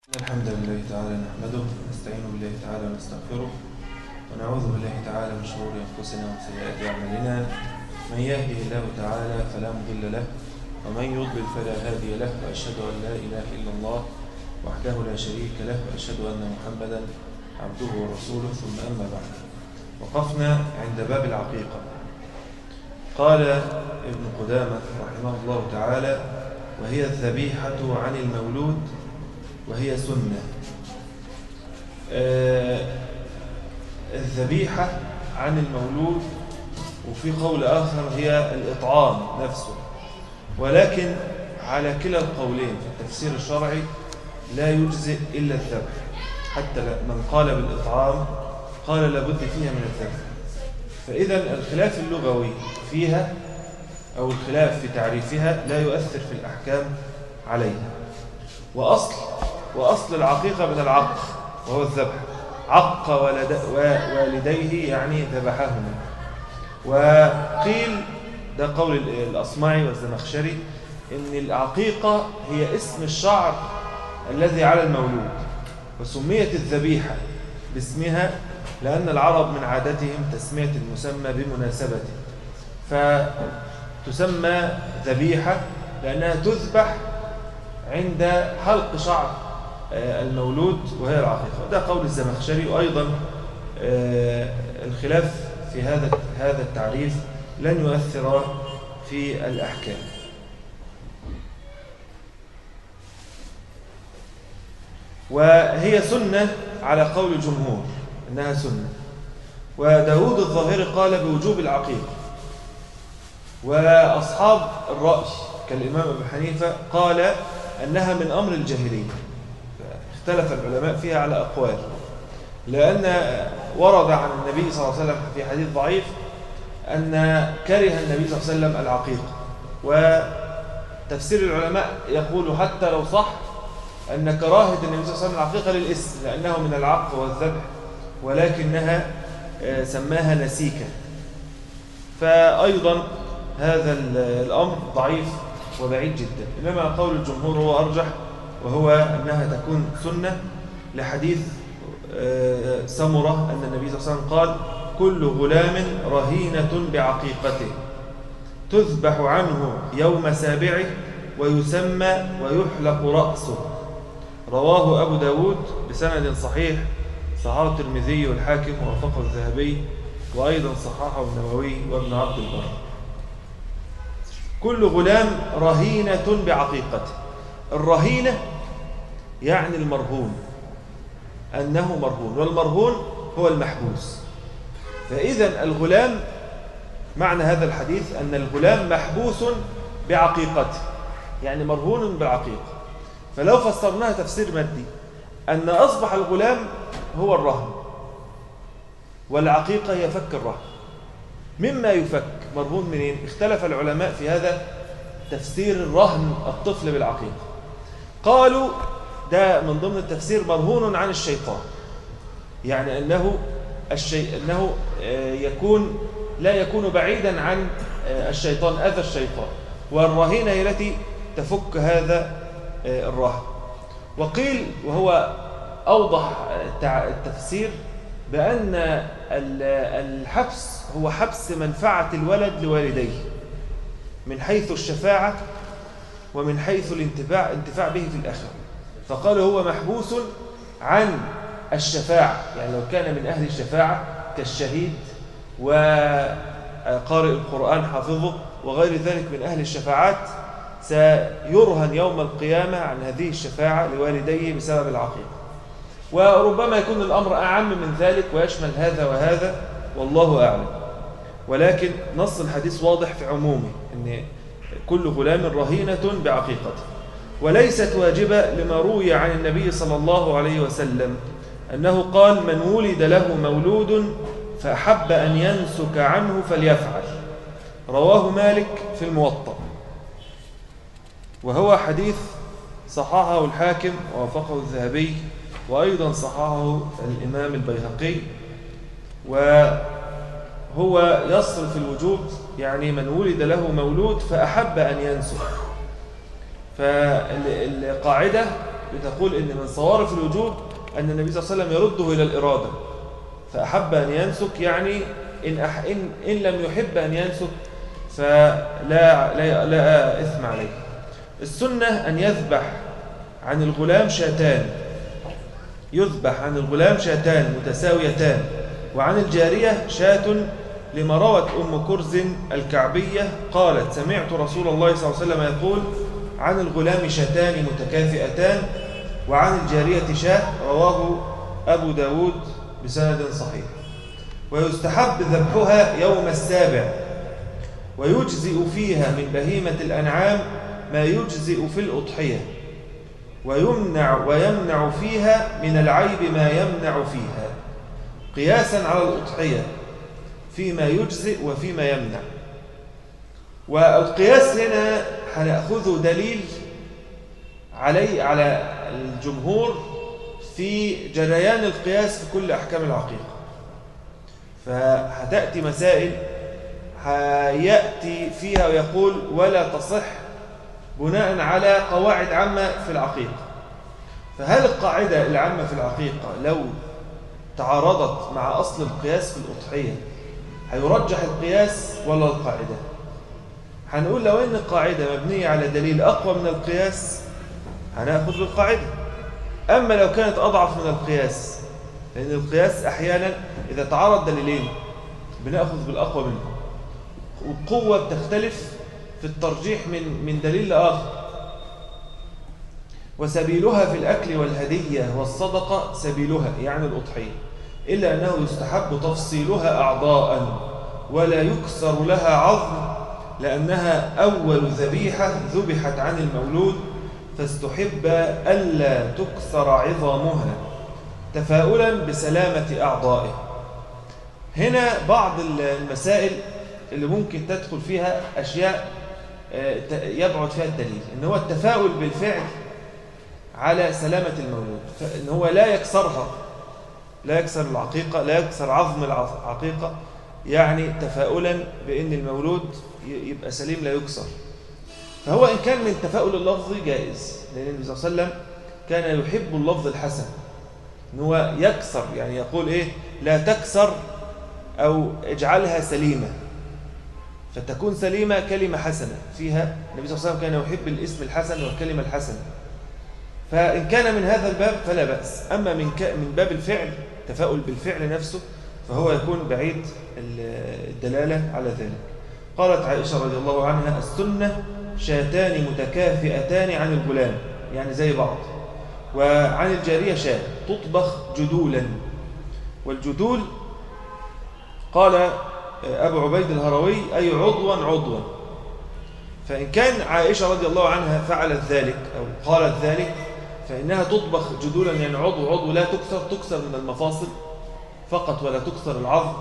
الحمد لله تعالى نحمده ونستعين بالله تعالى ونستغفره ونعوذ بالله تعالى من شرور أنفسنا ومن سيئات أعمالنا من يهده الله تعالى فلا مضل له ومن يضلل فلا هادي له وأشهد أن لا إله إلا الله وحده لا شريك له وأشهد أن محمدا عبده ورسوله ثم أما بعد وقفنا عند باب العقيقة قال ابن قدامة رحمه الله تعالى وهي الذبيحة عن المولود وهي سنة آه الذبيحة عن المولود وفي قول آخر هي الإطعام نفسه ولكن على كلا القولين في التفسير الشرعي لا يجزئ إلا الذبح حتى من قال بالإطعام قال لابد فيها من الذبح فإذا الخلاف اللغوي فيها أو الخلاف في تعريفها لا يؤثر في الأحكام عليها وأصل وأصل العقيقة من العق وهو الذبح عق ولد والديه يعني ذبحهما وقيل ده قول الأصمعي والزمخشري إن العقيقة هي اسم الشعر الذي على المولود وسميت الذبيحة باسمها لأن العرب من عادتهم تسمية المسمى بمناسبته فتسمى ذبيحة لأنها تذبح عند حلق شعر المولود وهي العقيقة ده قول الزمخشري وأيضا الخلاف في هذا هذا التعريف لن يؤثر في الأحكام وهي سنة على قول الجمهور إنها سنة وداود الظاهري قال بوجوب العقيقة وأصحاب الرأي كالإمام أبو حنيفة قال أنها من أمر الجاهلية اختلف العلماء فيها على أقوال لأن ورد عن النبي صلى الله عليه وسلم في حديث ضعيف أن كره النبي صلى الله عليه وسلم العقيقة وتفسير العلماء يقول حتى لو صح أن كراهة النبي صلى الله عليه وسلم العقيقة للإسم لأنه من العق والذبح ولكنها سماها نسيكا فأيضا هذا الأمر ضعيف وبعيد جدا إنما قول الجمهور هو أرجح وهو أنها تكون سنة لحديث سمرة أن النبي صلى الله عليه وسلم قال كل غلام رهينة بعقيقته تذبح عنه يوم سابعه ويسمى ويحلق رأسه رواه أبو داود بسند صحيح صححه الترمذي والحاكم ووافقه الذهبي وأيضا صححه النووي وابن عبد البر كل غلام رهينة بعقيقته الرهينة يعني المرهون أنه مرهون والمرهون هو المحبوس فإذا الغلام معنى هذا الحديث أن الغلام محبوس بعقيقته يعني مرهون بالعقيقة فلو فسرناها تفسير مادي أن أصبح الغلام هو الرهن والعقيقة هي فك الرهن مما يفك مرهون منين اختلف العلماء في هذا تفسير الرهن الطفل بالعقيقة قالوا ده من ضمن التفسير مرهون عن الشيطان يعني أنه الشيء أنه يكون لا يكون بعيدا عن الشيطان أذى الشيطان والرهينة هي التي تفك هذا الرهن وقيل وهو أوضح التفسير بأن الحبس هو حبس منفعة الولد لوالديه من حيث الشفاعة ومن حيث الانتفاع انتفاع به في الآخرة فقال هو محبوس عن الشفاعة يعني لو كان من أهل الشفاعة كالشهيد وقارئ القرآن حافظه وغير ذلك من أهل الشفاعات سيرهن يوم القيامة عن هذه الشفاعة لوالديه بسبب العقيقة وربما يكون الأمر أعم من ذلك ويشمل هذا وهذا والله أعلم ولكن نص الحديث واضح في عمومه أن كل غلام رهينة بعقيقته وليست واجبة لما روي عن النبي صلى الله عليه وسلم أنه قال من ولد له مولود فأحب أن ينسك عنه فليفعل رواه مالك في الموطأ وهو حديث صححه الحاكم ووافقه الذهبي وأيضا صححه الإمام البيهقي وهو يصرف الوجوب يعني من ولد له مولود فأحب أن ينسك فالقاعدة بتقول إن من صوارف الوجوب أن النبي صلى الله عليه وسلم يرده إلى الإرادة فأحب أن ينسك يعني إن, أح إن, إن لم يحب أن ينسك فلا لا, لا إثم عليه السنة أن يذبح عن الغلام شاتان يذبح عن الغلام شاتان متساويتان وعن الجارية شاة لما روت أم كرز الكعبية قالت سمعت رسول الله صلى الله عليه وسلم يقول عن الغلام شاتان متكافئتان وعن الجارية شاة رواه أبو داود بسند صحيح ويستحب ذبحها يوم السابع ويجزئ فيها من بهيمة الأنعام ما يجزئ في الأضحية ويمنع ويمنع فيها من العيب ما يمنع فيها قياسا على الأضحية فيما يجزئ وفيما يمنع والقياس هنا هنأخذه دليل علي على الجمهور في جريان القياس في كل أحكام العقيقة فهتأتي مسائل هيأتي فيها ويقول ولا تصح بناء على قواعد عامة في العقيقة فهل القاعدة العامة في العقيقة لو تعارضت مع أصل القياس في الأضحية هيرجح القياس ولا القاعدة هنقول لو أن القاعدة مبنية على دليل أقوى من القياس هنأخذ بالقاعدة أما لو كانت أضعف من القياس لأن القياس أحيانا إذا تعارض دليلين بنأخذ بالأقوى منه والقوة بتختلف في الترجيح من من دليل لآخر وسبيلها في الأكل والهدية والصدقة سبيلها يعني الأضحية إلا أنه يستحب تفصيلها أعضاء ولا يكسر لها عظم لأنها أول ذبيحة ذبحت عن المولود فاستحب ألا تكسر عظامها تفاؤلا بسلامة أعضائه هنا بعض المسائل اللي ممكن تدخل فيها أشياء آه، يبعد فيها الدليل إن هو التفاؤل بالفعل على سلامة المولود فإن هو لا يكسرها لا يكسر العقيقة لا يكسر عظم العقيقة يعني تفاؤلا بأن المولود يبقى سليم لا يكسر فهو إن كان من تفاؤل اللفظ جائز لأن النبي صلى الله عليه وسلم كان يحب اللفظ الحسن ان هو يكسر يعني يقول إيه لا تكسر أو اجعلها سليمة فتكون سليمة كلمة حسنة فيها النبي صلى الله عليه وسلم كان يحب الاسم الحسن والكلمة الحسنة فإن كان من هذا الباب فلا بأس أما من من باب الفعل تفاؤل بالفعل نفسه فهو يكون بعيد الدلالة على ذلك قالت عائشة رضي الله عنها السنة شاتان متكافئتان عن الغلام يعني زي بعض وعن الجارية شاة تطبخ جدولا والجدول قال أبو عبيد الهروي أي عضوا عضوا فإن كان عائشة رضي الله عنها فعلت ذلك أو قالت ذلك فإنها تطبخ جدولا يعني عضو عضو لا تكسر تكسر من المفاصل فقط ولا تكسر العظم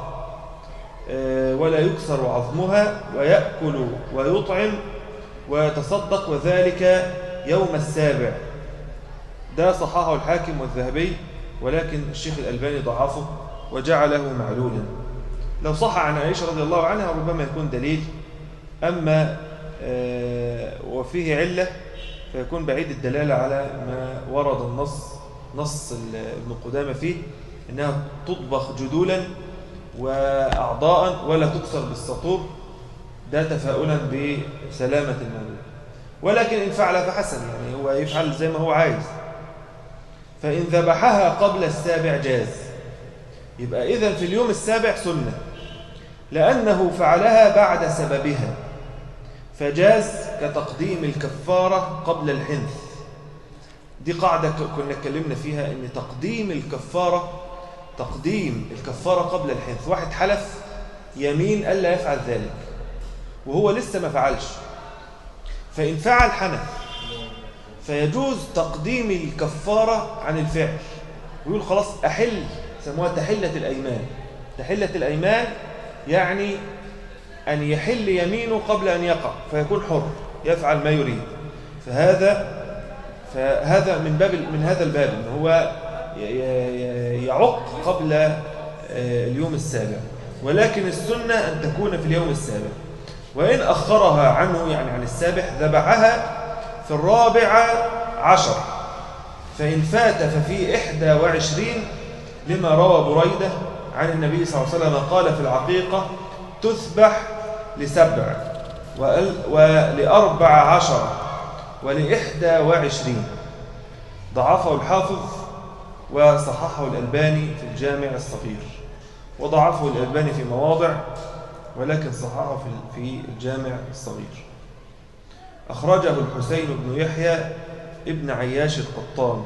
آه، ولا يكسر عظمها ويأكل ويطعم ويتصدق وذلك يوم السابع ده صححه الحاكم والذهبي ولكن الشيخ الألباني ضعفه وجعله معلولا لو صح عن عائشة رضي الله عنها ربما يكون دليل أما آه، وفيه علة فيكون بعيد الدلالة على ما ورد النص نص ابن قدامة فيه إنها تطبخ جدولا وأعضاء ولا تكسر بالسطور ده تفاؤلا بسلامة المولود ولكن إن فعل فحسن يعني هو يفعل زي ما هو عايز فإن ذبحها قبل السابع جاز يبقى إذن في اليوم السابع سنة لأنه فعلها بعد سببها فجاز كتقديم الكفارة قبل الحنث دي قاعدة كنا اتكلمنا فيها ان تقديم الكفارة تقديم الكفارة قبل الحنث واحد حلف يمين ألا يفعل ذلك وهو لسه ما فعلش فإن فعل حنث فيجوز تقديم الكفارة عن الفعل ويقول خلاص أحل سموها تحلة الأيمان تحلة الأيمان يعني أن يحل يمينه قبل أن يقع فيكون حر يفعل ما يريد فهذا فهذا من باب من هذا الباب ان هو يعق قبل آه، اليوم السابع ولكن السنة أن تكون في اليوم السابع وإن أخرها عنه يعني عن السابع ذبحها في الرابع عشر فإن فات ففي إحدى وعشرين لما روى بريدة عن النبي صلى الله عليه وسلم قال في العقيقة تذبح لسبع ولأربع عشر ولإحدى وعشرين ضعفه الحافظ وصححه الألباني في الجامع الصغير وضعفه الألباني في مواضع ولكن صححه في الجامع الصغير أخرجه الحسين بن يحيى ابن عياش القطان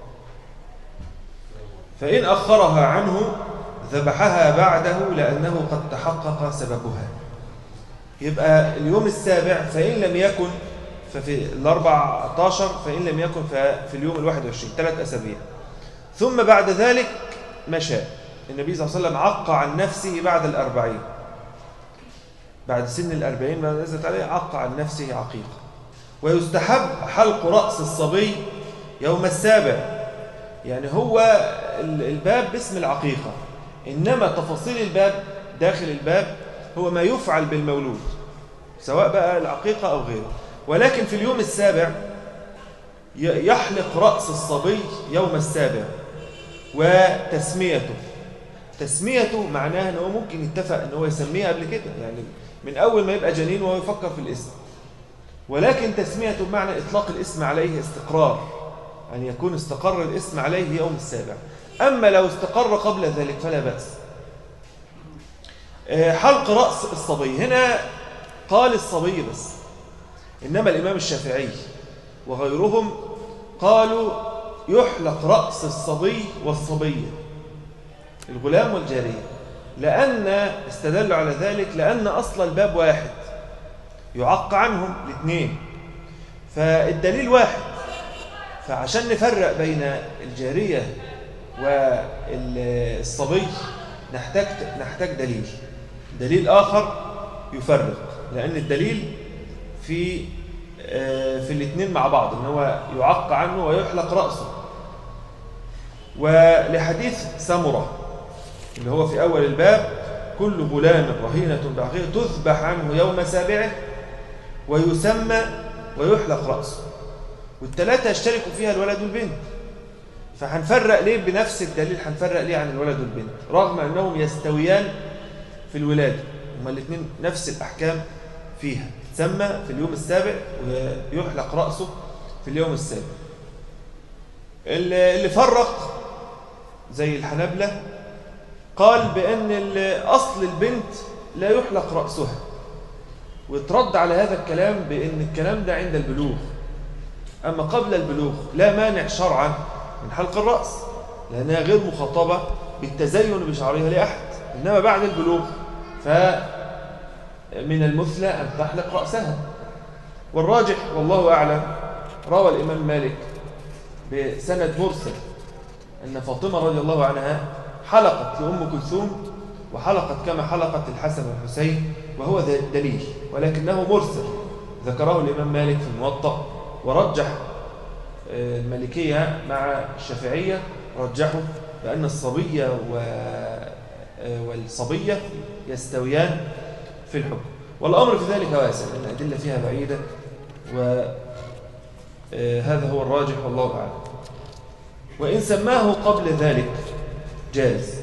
فإن أخرها عنه ذبحها بعده لأنه قد تحقق سببها يبقى اليوم السابع فإن لم يكن ففي الأربع عشر فإن لم يكن في اليوم الواحد وعشرين ثلاث أسابيع ثم بعد ذلك مشى النبي صلى الله عليه وسلم عق عن نفسه بعد الأربعين بعد سن الأربعين ما نزلت عليه عق عن نفسه عقيقة ويستحب حلق رأس الصبي يوم السابع يعني هو الباب باسم العقيقة إنما تفاصيل الباب داخل الباب هو ما يفعل بالمولود سواء بقى العقيقة أو غيره ولكن في اليوم السابع يحلق رأس الصبي يوم السابع وتسميته تسميته معناها أنه ممكن يتفق أنه يسميه قبل كده يعني من أول ما يبقى جنين وهو يفكر في الاسم ولكن تسميته بمعنى إطلاق الاسم عليه استقرار أن يكون استقر الاسم عليه يوم السابع أما لو استقر قبل ذلك فلا بأس آه، حلق رأس الصبي هنا قال الصبي بس إنما الإمام الشافعي وغيرهم قالوا يحلق رأس الصبي والصبية الغلام والجارية لأن استدلوا على ذلك لأن أصل الباب واحد يعق عنهم الاثنين فالدليل واحد فعشان نفرق بين الجارية والصبي نحتاج نحتاج دليل دليل آخر يفرق لأن الدليل في آه، في الاثنين مع بعض ان هو يعق عنه ويحلق رأسه ولحديث سمرة اللي هو في أول الباب كل غلام رهينة بعقيقة تذبح عنه يوم سابعه ويسمى ويحلق رأسه والثلاثة يشتركوا فيها الولد والبنت فهنفرق ليه بنفس الدليل هنفرق ليه عن الولد والبنت رغم أنهم يستويان في الولادة هما الاثنين نفس الأحكام فيها تسمى في اليوم السابع ويحلق رأسه في اليوم السابع اللي فرق زي الحنبلة قال بأن أصل البنت لا يحلق رأسها ويترد على هذا الكلام بأن الكلام ده عند البلوغ أما قبل البلوغ لا مانع شرعا من حلق الرأس لأنها غير مخاطبة بالتزين بشعرها لأحد إنما بعد البلوغ فمن المثلى أن تحلق رأسها والراجح والله أعلم روى الإمام مالك بسند مرسل أن فاطمة رضي الله عنها حلقت لأم كلثوم وحلقت كما حلقت الحسن والحسين وهو دليل ولكنه مرسل ذكره الإمام مالك في الموطأ ورجح آه، المالكية مع الشافعية رجحوا بأن الصبية آه، والصبية يستويان في الحكم والأمر في ذلك واسع لأن الأدلة فيها بعيدة وهذا آه، هو الراجح والله أعلم وإن سماه قبل ذلك جاز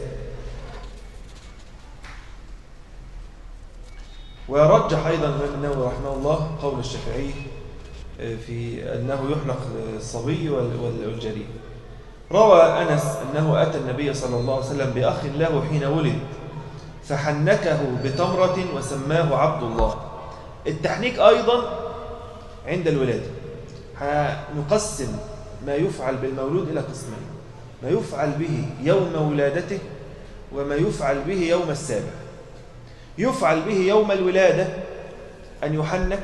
ويرجح أيضا الإمام النووي رحمه الله قول الشافعي آه، في أنه يحلق الصبي والجري روى أنس أنه أتى النبي صلى الله عليه وسلم بأخ له حين ولد فحنكه بتمرة وسماه عبد الله التحنيك أيضا عند الولادة نقسم ما يفعل بالمولود إلى قسمين ما يفعل به يوم ولادته وما يفعل به يوم السابع يفعل به يوم الولادة أن يحنك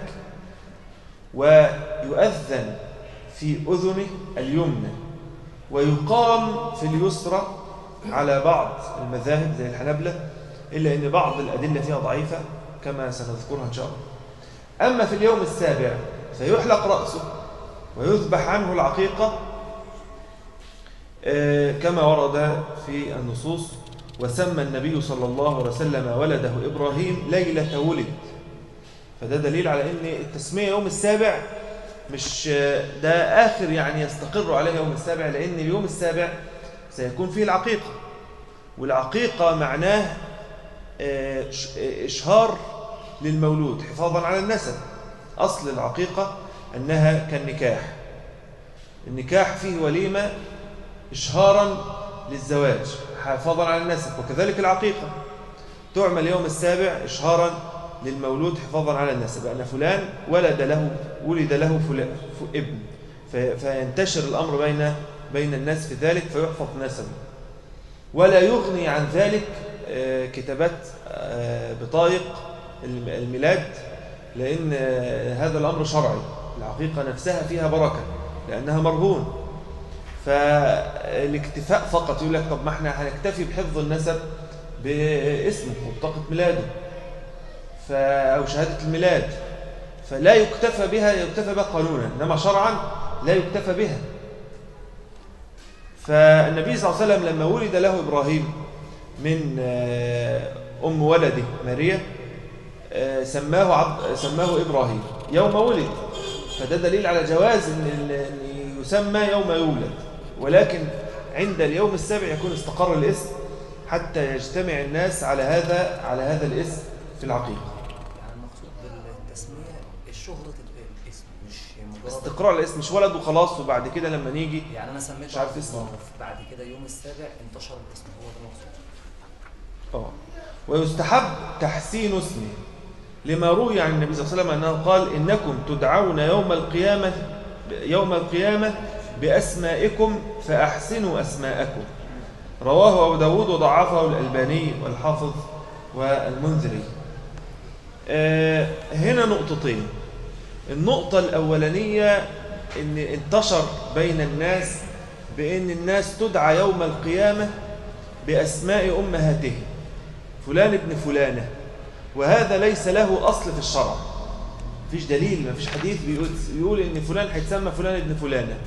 ويؤذن في أذنه اليمنى ويقام في اليسرى على بعض المذاهب زي الحنبلة إلا أن بعض الأدلة فيها ضعيفة كما سنذكرها إن شاء الله أما في اليوم السابع فيحلق رأسه ويذبح عنه العقيقة آه، كما ورد في النصوص وسمى النبي صلى الله عليه وسلم ولده إبراهيم ليلة ولد فده دليل على أن التسمية يوم السابع مش ده آخر يعني يستقر عليه يوم السابع لأن اليوم السابع سيكون فيه العقيقة والعقيقة معناه آه، إشهار للمولود حفاظا على النسب أصل العقيقة أنها كالنكاح النكاح فيه وليمة إشهارا للزواج حفاظا على النسب وكذلك العقيقة تعمل يوم السابع إشهارا للمولود حفاظا على النسب أن فلان ولد له ولد له ابن فينتشر الأمر بين بين الناس في ذلك فيحفظ نسبه ولا يغني عن ذلك آه، كتابات آه، بطايق الميلاد لأن آه، هذا الأمر شرعي العقيقة نفسها فيها بركة لأنها مرهون فالاكتفاء فقط يقول لك طب ما احنا هنكتفي بحفظ النسب باسمه وبطاقة ميلاده أو شهادة الميلاد فلا يكتفى بها يكتفى بها قانونا إنما شرعا لا يكتفى بها فالنبي صلى الله عليه وسلم لما ولد له إبراهيم من آه، أم ولده ماريا آه، سماه, عبد سماه إبراهيم يوم ولد فده دليل على جواز أن يسمى يوم يولد ولكن عند اليوم السابع يكون استقر الاسم حتى يجتمع الناس على هذا على هذا الاسم في العقيقة يعني المقصود بالتسمية الشهرة الاسم مش مجرد استقرار الاسم مش ولد وخلاص وبعد كده لما نيجي يعني انا سميت مش عارف اسمه بعد كده يوم السابع انتشر الاسم هو ده المقصود اه ويستحب تحسين اسمه لما روي عن النبي صلى الله عليه وسلم أنه قال إنكم تدعون يوم القيامة يوم القيامة بأسمائكم فأحسنوا أسماءكم رواه أبو داود وضعفه الألباني والحافظ والمنذري آه، هنا نقطتين النقطة الأولانية إن انتشر بين الناس بأن الناس تدعى يوم القيامة بأسماء أمهاتهم فلان ابن فلانة وهذا ليس له أصل في الشرع فيش دليل ما فيش حديث بيقول إن فلان هيتسمى فلان ابن فلانة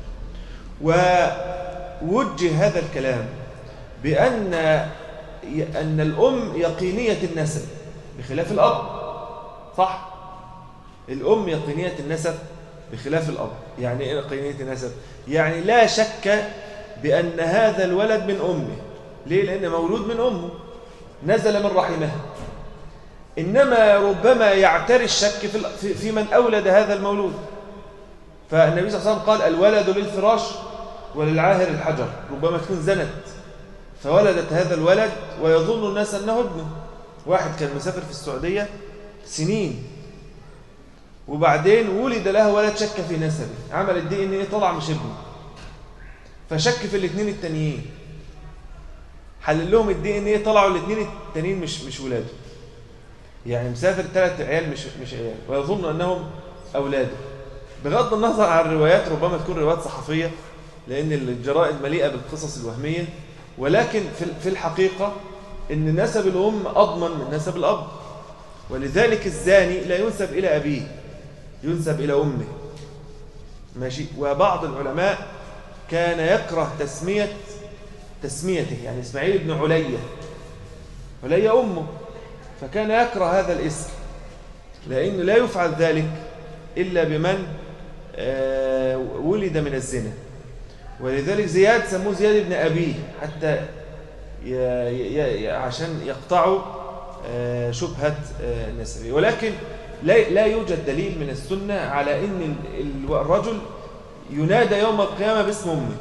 ووجه هذا الكلام بأن أن الأم يقينية النسب بخلاف الأب صح؟ الأم يقينية النسب بخلاف الأب يعني إيه يقينية النسب؟ يعني لا شك بأن هذا الولد من أمه ليه؟ لأنه مولود من أمه نزل من رحمها إنما ربما يعتري الشك في من أولد هذا المولود فالنبي صلى الله عليه وسلم قال الولد للفراش وللعاهر الحجر ربما تكون زنت فولدت هذا الولد ويظن الناس أنه ابنه واحد كان مسافر في السعودية سنين وبعدين ولد له ولد شك في نسبه عمل الدي ان ايه طلع مش ابنه فشك في الاثنين التانيين حلل لهم الدي ان ايه طلعوا الاثنين التانيين مش مش ولاده يعني مسافر ثلاث عيال مش مش عيال ويظن انهم اولاده بغض النظر عن الروايات ربما تكون روايات صحفيه لان الجرائد مليئه بالقصص الوهميه ولكن في الحقيقه ان نسب الام اضمن من نسب الاب ولذلك الزاني لا ينسب الى ابيه ينسب الى امه ماشي وبعض العلماء كان يكره تسميه تسميته يعني اسماعيل بن علية علية أمه فكان يكره هذا الاسم لأنه لا يفعل ذلك إلا بمن آه، ولد من الزنا ولذلك زياد سموه زياد بن أبيه حتى عشان يقطعوا آه، شبهة آه، النسبية ولكن لا يوجد دليل من السنة على أن الرجل ينادى يوم القيامة باسم أمه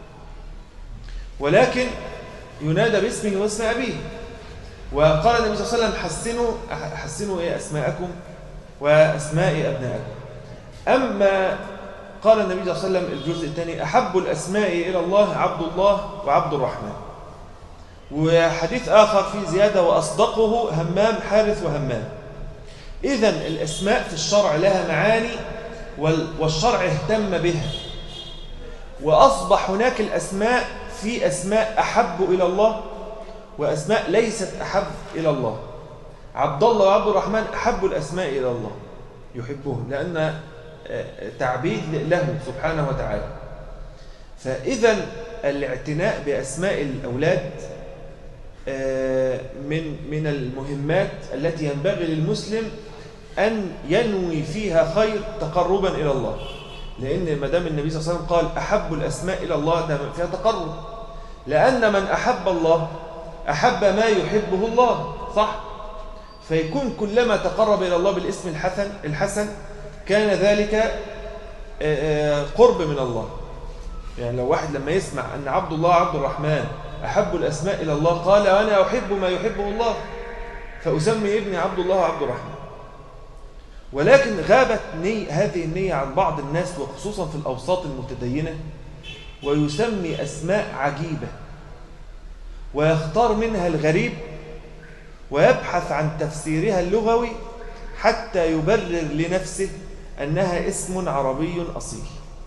ولكن ينادى باسمه واسم أبيه وقال النبي صلى الله عليه وسلم حسنوا حسنوا إيه أسماءكم وأسماء أبنائكم أما قال النبي صلى الله عليه وسلم الجزء الثاني أحب الأسماء إلى الله عبد الله وعبد الرحمن وحديث آخر في زيادة وأصدقه همام حارث وهمام إذا الأسماء في الشرع لها معاني والشرع اهتم بها وأصبح هناك الأسماء في أسماء أحب إلى الله وأسماء ليست أحب إلى الله عبد الله وعبد الرحمن أحب الأسماء إلى الله يحبهم لأن آه، تعبيد له سبحانه وتعالى فإذا الاعتناء بأسماء الأولاد آه، من من المهمات التي ينبغي للمسلم أن ينوي فيها خير تقربا إلى الله لأن ما دام النبي صلى الله عليه وسلم قال أحب الأسماء إلى الله ده فيها تقرب لأن من أحب الله أحب ما يحبه الله صح فيكون كلما تقرب إلى الله بالاسم الحسن الحسن كان ذلك آه، آه، قرب من الله يعني لو واحد لما يسمع أن عبد الله عبد الرحمن أحب الأسماء إلى الله قال أنا أحب ما يحبه الله فأسمي ابني عبد الله عبد الرحمن ولكن غابت ني هذه النية عن بعض الناس وخصوصا في الأوساط المتدينة ويسمي أسماء عجيبة ويختار منها الغريب ويبحث عن تفسيرها اللغوي حتى يبرر لنفسه أنها اسم عربي أصيل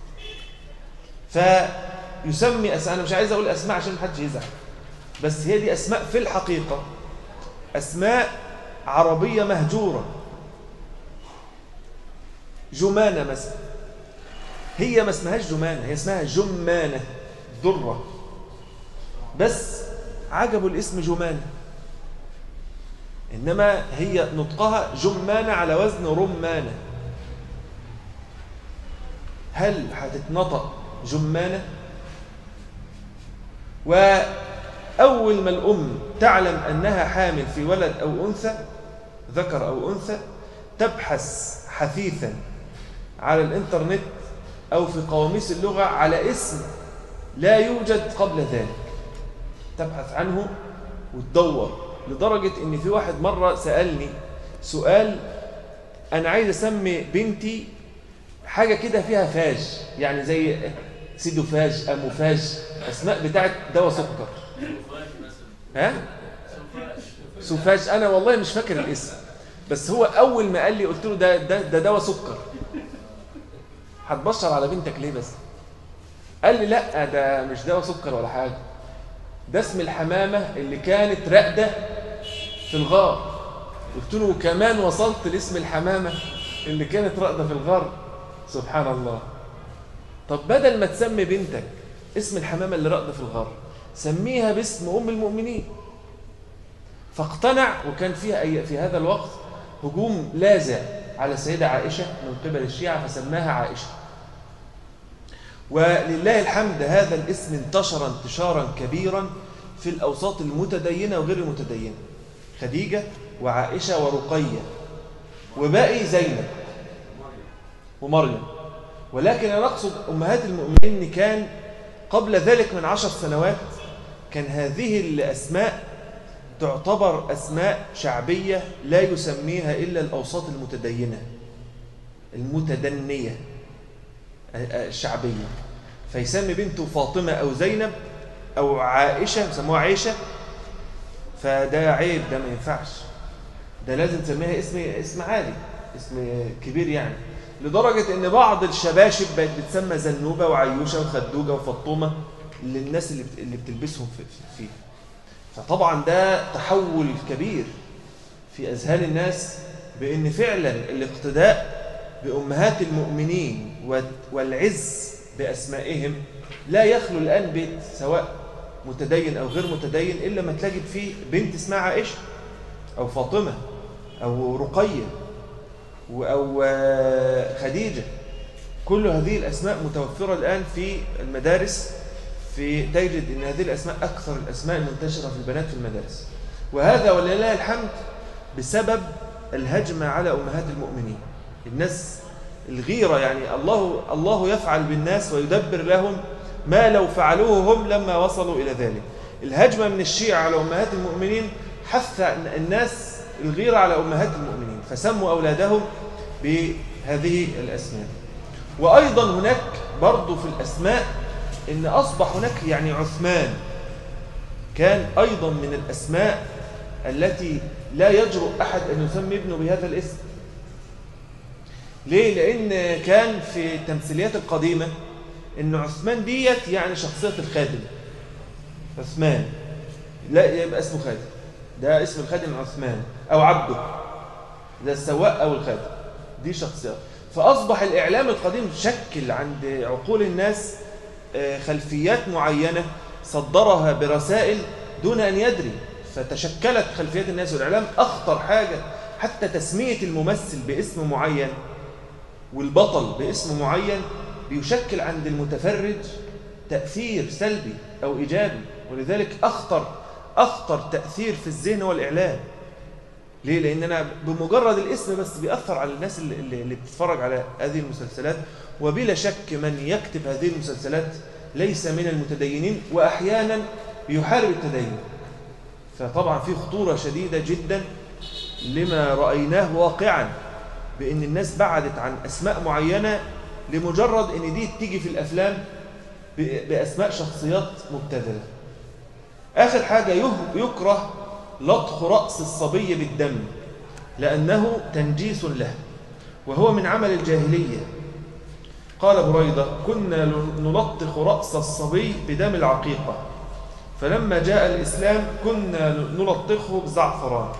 فيسمي أسماء أنا مش عايز أقول أسماء عشان محدش يزعل بس هي دي أسماء في الحقيقة أسماء عربية مهجورة جمانة مثلا هي ما اسمهاش جمانة هي اسمها جمانة ذرة بس عجبوا الاسم جمانة إنما هي نطقها جمانة على وزن رمانة هل هتتنطق جمانة وأول ما الأم تعلم أنها حامل في ولد أو أنثى ذكر أو أنثى تبحث حثيثا على الإنترنت أو في قواميس اللغة على اسم لا يوجد قبل ذلك تبحث عنه وتدور لدرجة ان في واحد مرة سألني سؤال انا عايز اسمي بنتي حاجة كده فيها فاج يعني زي سيدوفاج اموفاج اسماء بتاعت دواء سكر ها سوفاج انا والله مش فاكر الاسم بس هو اول ما قال لي قلت له ده ده ده دواء سكر هتبشر على بنتك ليه بس قال لي لا ده مش دواء سكر ولا حاجه ده اسم الحمامه اللي كانت راقده في الغار قلت له كمان وصلت لاسم الحمامه اللي كانت راقده في الغار سبحان الله طب بدل ما تسمي بنتك اسم الحمامه اللي راقده في الغار سميها باسم ام المؤمنين فاقتنع وكان فيها أي في هذا الوقت هجوم لاذع على السيدة عائشة من قبل الشيعة فسماها عائشة ولله الحمد هذا الاسم انتشر انتشارا كبيرا في الأوساط المتدينة وغير المتدينة خديجة وعائشة ورقية وباقي زينب ومريم ولكن أنا أقصد أمهات المؤمنين كان قبل ذلك من عشر سنوات كان هذه الأسماء تعتبر أسماء شعبية لا يسميها إلا الأوساط المتدينة المتدنية الشعبية فيسمي بنته فاطمة أو زينب أو عائشة يسموها عائشة فده عيب ده ما ينفعش ده لازم تسميها اسم اسم عالي اسم كبير يعني لدرجة ان بعض الشباشب بقت بتسمى زنوبة وعيوشة وخدوجة وفطومة للناس اللي اللي بتلبسهم في فيها فطبعا ده تحول كبير في أذهان الناس بأن فعلا الاقتداء بأمهات المؤمنين والعز بأسمائهم لا يخلو الآن بيت سواء متدين أو غير متدين إلا ما تلاقي فيه بنت اسمها عائشة أو فاطمة أو رقية أو خديجة كل هذه الأسماء متوفرة الآن في المدارس في تجد أن هذه الأسماء أكثر الأسماء المنتشرة في البنات في المدارس وهذا ولله الحمد بسبب الهجمة على أمهات المؤمنين الناس الغيرة يعني الله الله يفعل بالناس ويدبر لهم ما لو فعلوه هم لما وصلوا إلى ذلك الهجمة من الشيعة على أمهات المؤمنين حث الناس الغيرة على أمهات المؤمنين فسموا أولادهم بهذه الأسماء وأيضا هناك برضو في الأسماء إن أصبح هناك يعني عثمان كان أيضا من الأسماء التي لا يجرؤ أحد أن يسمي ابنه بهذا الاسم ليه؟ لأن كان في التمثيليات القديمة أن عثمان ديت يعني شخصية الخادم عثمان لا يبقى اسمه خادم ده اسم الخادم عثمان أو عبده ده السواق أو الخادم دي شخصيات فأصبح الإعلام القديم شكل عند عقول الناس خلفيات معينة صدرها برسائل دون أن يدري فتشكلت خلفيات الناس والإعلام أخطر حاجة حتى تسمية الممثل باسم معين والبطل باسم معين بيشكل عند المتفرج تأثير سلبي أو إيجابي ولذلك أخطر أخطر تأثير في الذهن هو الإعلام ليه؟ لأن أنا بمجرد الاسم بس بيأثر على الناس اللي, اللي اللي بتتفرج على هذه المسلسلات وبلا شك من يكتب هذه المسلسلات ليس من المتدينين وأحيانا يحارب التدين فطبعا في خطورة شديدة جدا لما رأيناه واقعا بأن الناس بعدت عن أسماء معينة لمجرد أن دي تيجي في الأفلام ب- بأسماء شخصيات مبتذلة آخر حاجة يه- يكره لطخ رأس الصبي بالدم لأنه تنجيس له وهو من عمل الجاهلية قال بريدة كنا نلطخ رأس الصبي بدم العقيقة فلما جاء الإسلام كنا نلطخه بزعفران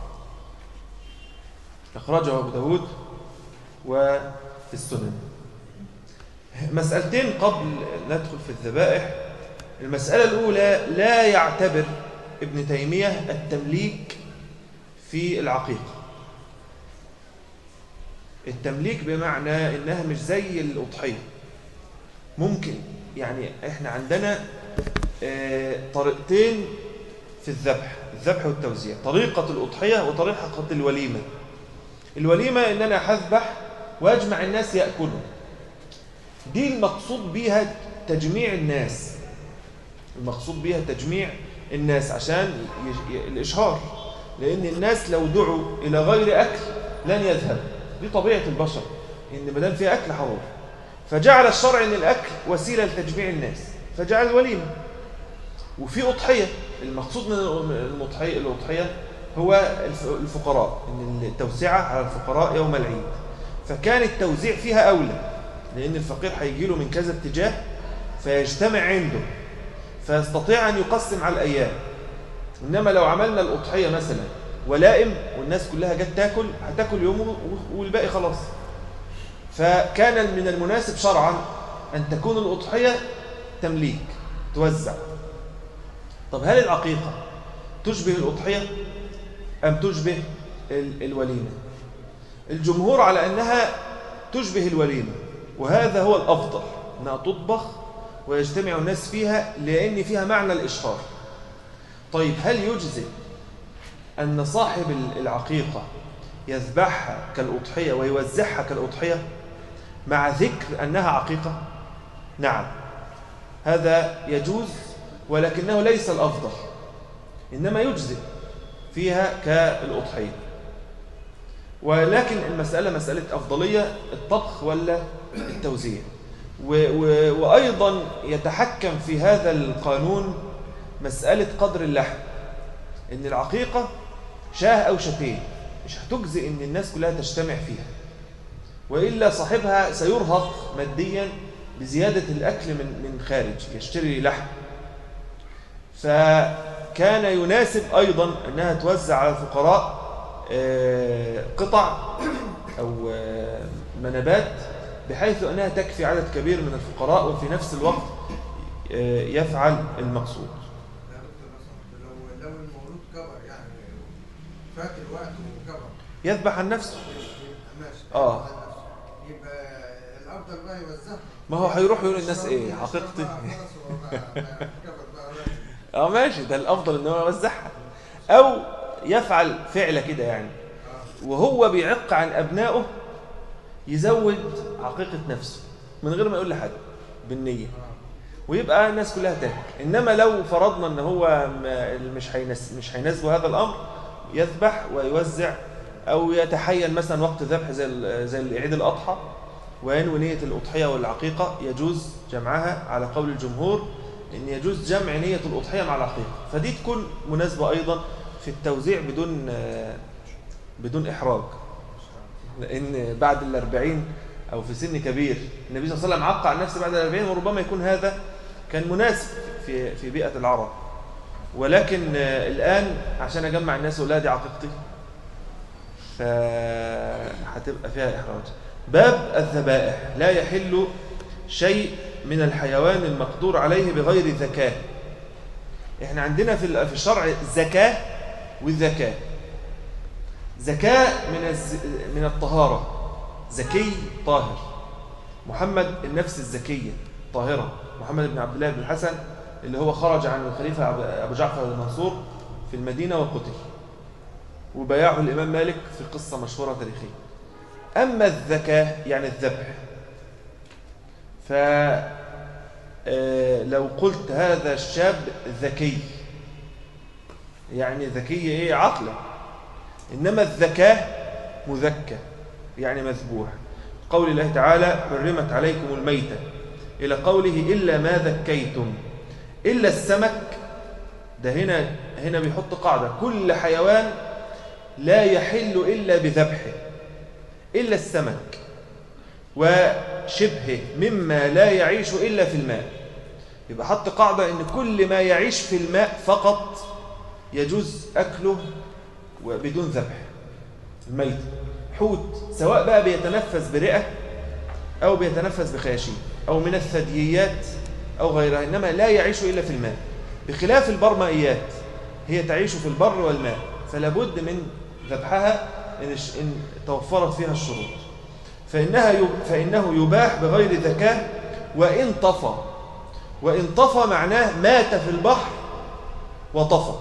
أخرجه أبو داود وفي السنن مسألتين قبل ندخل في الذبائح المسألة الأولى لا يعتبر ابن تيمية التمليك في العقيقة التمليك بمعنى إنها مش زي الأضحية ممكن يعني إحنا عندنا آه، طريقتين في الذبح الذبح والتوزيع طريقة الأضحية وطريقة الوليمة الوليمة إن أنا هذبح وأجمع الناس يأكلوا دي المقصود بيها تجميع الناس المقصود بيها تجميع الناس عشان يج- ي- الإشهار لأن الناس لو دعوا إلى غير أكل لن يذهب دي طبيعة البشر إن ما دام في أكل هروح فجعل الشرع إن الأكل وسيلة لتجميع الناس فجعل الوليمة وفي أضحية المقصود من الأضحية الأضحية هو الف- الفقراء إن التوسعة على الفقراء يوم العيد فكان التوزيع فيها أولى لأن الفقير هيجي له من كذا اتجاه فيجتمع عنده فيستطيع أن يقسم على الأيام إنما لو عملنا الأضحية مثلا ولائم والناس كلها جت تاكل هتاكل يوم و- والباقي خلاص فكان من المناسب شرعا أن تكون الأضحية تمليك توزع طب هل العقيقة تشبه الأضحية أم تشبه ال- الوليمة الجمهور على أنها تشبه الوليمة وهذا هو الأفضل أنها تطبخ ويجتمع الناس فيها لأن فيها معنى الإشهار طيب هل يجزئ أن صاحب ال- العقيقة يذبحها كالأضحية ويوزعها كالأضحية مع ذكر أنها عقيقة نعم هذا يجوز ولكنه ليس الأفضل إنما يجزئ فيها كالأضحية ولكن المسألة مسألة أفضلية الطبخ ولا التوزيع و و وأيضا يتحكم في هذا القانون مسألة قدر اللحم إن العقيقة شاه أو شاتين مش هتجزئ إن الناس كلها تجتمع فيها وإلا صاحبها سيرهق ماديا بزيادة الأكل من من خارج يشتري لحم فكان يناسب أيضا أنها توزع على الفقراء آه، قطع أو آه، منبات بحيث أنها تكفي عدد كبير من الفقراء وفي نفس الوقت آه، يفعل المقصود لا دكتور مثلا لو لو المولود كبر يعني فات الوقت وكبر يذبح عن نفسه يبقى ماشي آه. على نفسه. يبقى الافضل بقى يوزعها ما هو هيروح يقول للناس إيه حقيقتي خلاص هو بقى- بقى كبر بقى راجل. اه ماشي ده الافضل ان هو يوزعها او يفعل فعله كده يعني آه. وهو بيعق عن ابنائه يزود عقيقه نفسه من غير ما يقول لحد بالنيه آه. ويبقى الناس كلها تاكل انما لو فرضنا ان هو ما- مش هينس مش هيناسبه هذا الامر يذبح ويوزع او يتحين مثلا وقت ذبح زي ال- زي عيد الاضحى وينوي نيه الاضحيه والعقيقه يجوز جمعها على قول الجمهور ان يجوز جمع نيه الاضحيه مع العقيقه فدي تكون مناسبه ايضا في التوزيع بدون آه، بدون احراج لان بعد الأربعين او في سن كبير النبي صلى الله عليه وسلم عق عن نفسه بعد الأربعين وربما يكون هذا كان مناسب في في بيئه العرب ولكن آه، الان عشان اجمع الناس واقول لها دي عقيقتي فهتبقى فيها احراج باب الذبائح لا يحل شيء من الحيوان المقدور عليه بغير ذكاه احنا عندنا في ال- في الشرع زكاه والذكاه زكاه من الز... من الطهاره زكي طاهر محمد النفس الزكية طاهرة محمد بن عبد الله بن الحسن اللي هو خرج عن الخليفة أبو جعفر المنصور في المدينة وقتل وبايعه الإمام مالك في قصة مشهورة تاريخية أما الذكاء يعني الذبح فلو قلت هذا الشاب ذكي يعني ذكي إيه عقلا إنما الذكاء مذكى يعني مذبوح قول الله تعالى حرمت عليكم الميتة إلى قوله إلا ما ذكيتم إلا السمك ده هنا هنا بيحط قاعدة كل حيوان لا يحل إلا بذبحه إلا السمك وشبهه مما لا يعيش إلا في الماء يبقى حط قاعدة إن كل ما يعيش في الماء فقط يجوز أكله بدون ذبح الميت حوت سواء بقى بيتنفس برئة أو بيتنفس بخياشيم أو من الثدييات أو غيرها إنما لا يعيش إلا في الماء بخلاف البرمائيات هي تعيش في البر والماء فلا بد من ذبحها إن, إن توفرت فيها الشروط فإنها فإنه يباح بغير ذكاء وإن طفى وإن طفى معناه مات في البحر وطفى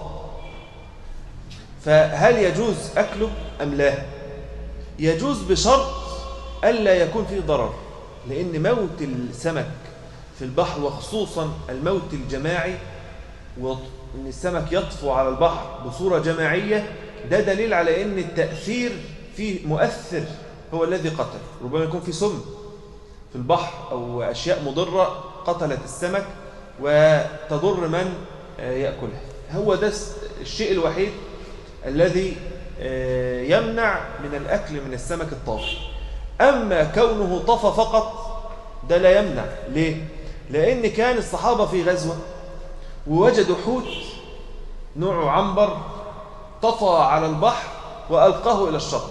فهل يجوز أكله أم لا يجوز بشرط ألا يكون فيه ضرر لأن موت السمك في البحر وخصوصا الموت الجماعي وأن السمك يطفو على البحر بصورة جماعية ده دليل على أن التأثير فيه مؤثر هو الذي قتل ربما يكون في سم في البحر أو أشياء مضرة قتلت السمك وتضر من يأكلها هو ده الشيء الوحيد الذي يمنع من الأكل من السمك الطافي أما كونه طفى فقط ده لا يمنع ليه؟ لأن كان الصحابة في غزوة ووجدوا حوت نوع عنبر طفى على البحر وألقاه إلى الشط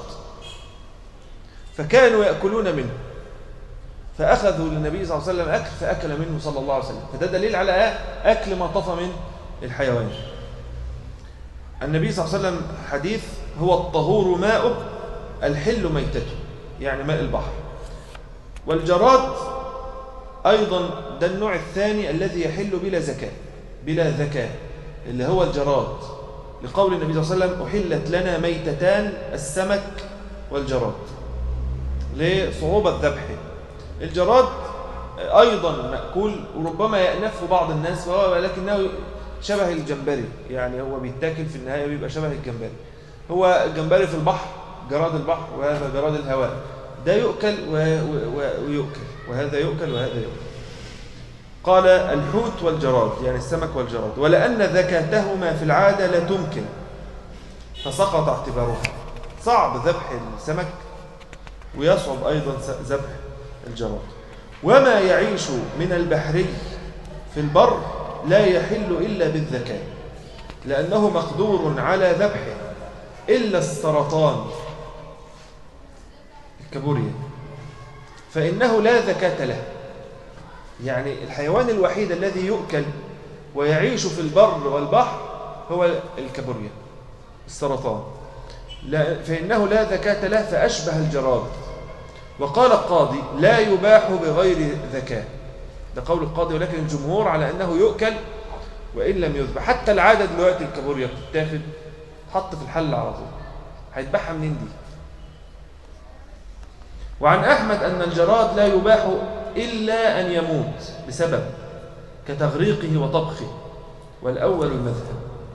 فكانوا يأكلون منه فأخذوا للنبي صلى الله عليه وسلم أكل فأكل منه صلى الله عليه وسلم فده دليل على أكل ما طفى من الحيوان النبي صلى الله عليه وسلم حديث هو الطهور ماؤه الحل ميتته يعني ماء البحر والجراد أيضا ده النوع الثاني الذي يحل بلا زكاة بلا ذكاء اللي هو الجراد لقول النبي صلى الله عليه وسلم أحلت لنا ميتتان السمك والجراد لصعوبة ذبحه الجراد أيضا مأكول وربما يأنف بعض الناس ولكنه شبه الجمبري يعني هو بيتاكل في النهاية بيبقى شبه الجمبري هو الجمبري في البحر جراد البحر وهذا جراد الهواء ده يؤكل ويؤكل وهذا يؤكل وهذا يؤكل قال الحوت والجراد يعني السمك والجراد ولأن ذكاتهما في العادة لا تمكن فسقط اعتبارها صعب ذبح السمك ويصعب أيضا ذبح الجراد وما يعيش من البحري في البر لا يحل إلا بالذكاء لأنه مقدور على ذبحه إلا السرطان الكابوريا فإنه لا ذكاة له يعني الحيوان الوحيد الذي يؤكل ويعيش في البر والبحر هو الكابوريا السرطان لا فإنه لا ذكاة له فأشبه الجراد وقال القاضي لا يباح بغير ذكاء ده قول القاضي ولكن الجمهور على أنه يؤكل وإن لم يذبح حتى العادة دلوقتي الكابوريا بتتاخد حط في الحل على طول هيذبحها منين دي وعن أحمد أن الجراد لا يباح إلا أن يموت بسبب كتغريقه وطبخه والأول المذهب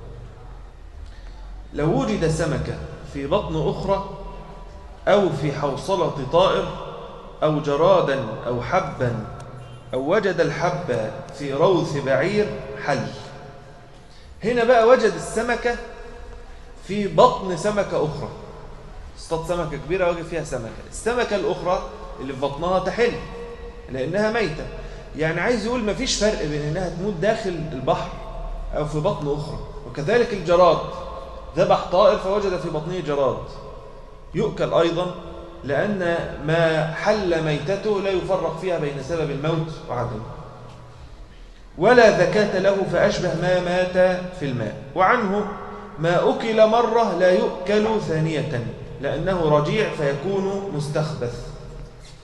لو وجد سمكة في بطن أخرى أو في حوصلة طائر أو جرادا أو حبا أو وجد الحب في روث بعير حل هنا بقى وجد السمكة في بطن سمكة أخرى اصطاد سمكة كبيرة وجد فيها سمكة السمكة الأخرى اللي في بطنها تحل لأنها ميتة يعني عايز يقول مفيش فرق بين أنها تموت داخل البحر أو في بطن أخرى وكذلك الجراد ذبح طائر فوجد في بطنه جراد يؤكل أيضا لأن ما حل ميتته لا يفرق فيها بين سبب الموت وعدمه ولا ذكاة له فأشبه ما مات في الماء وعنه ما أكل مرة لا يؤكل ثانية لأنه رجيع فيكون مستخبث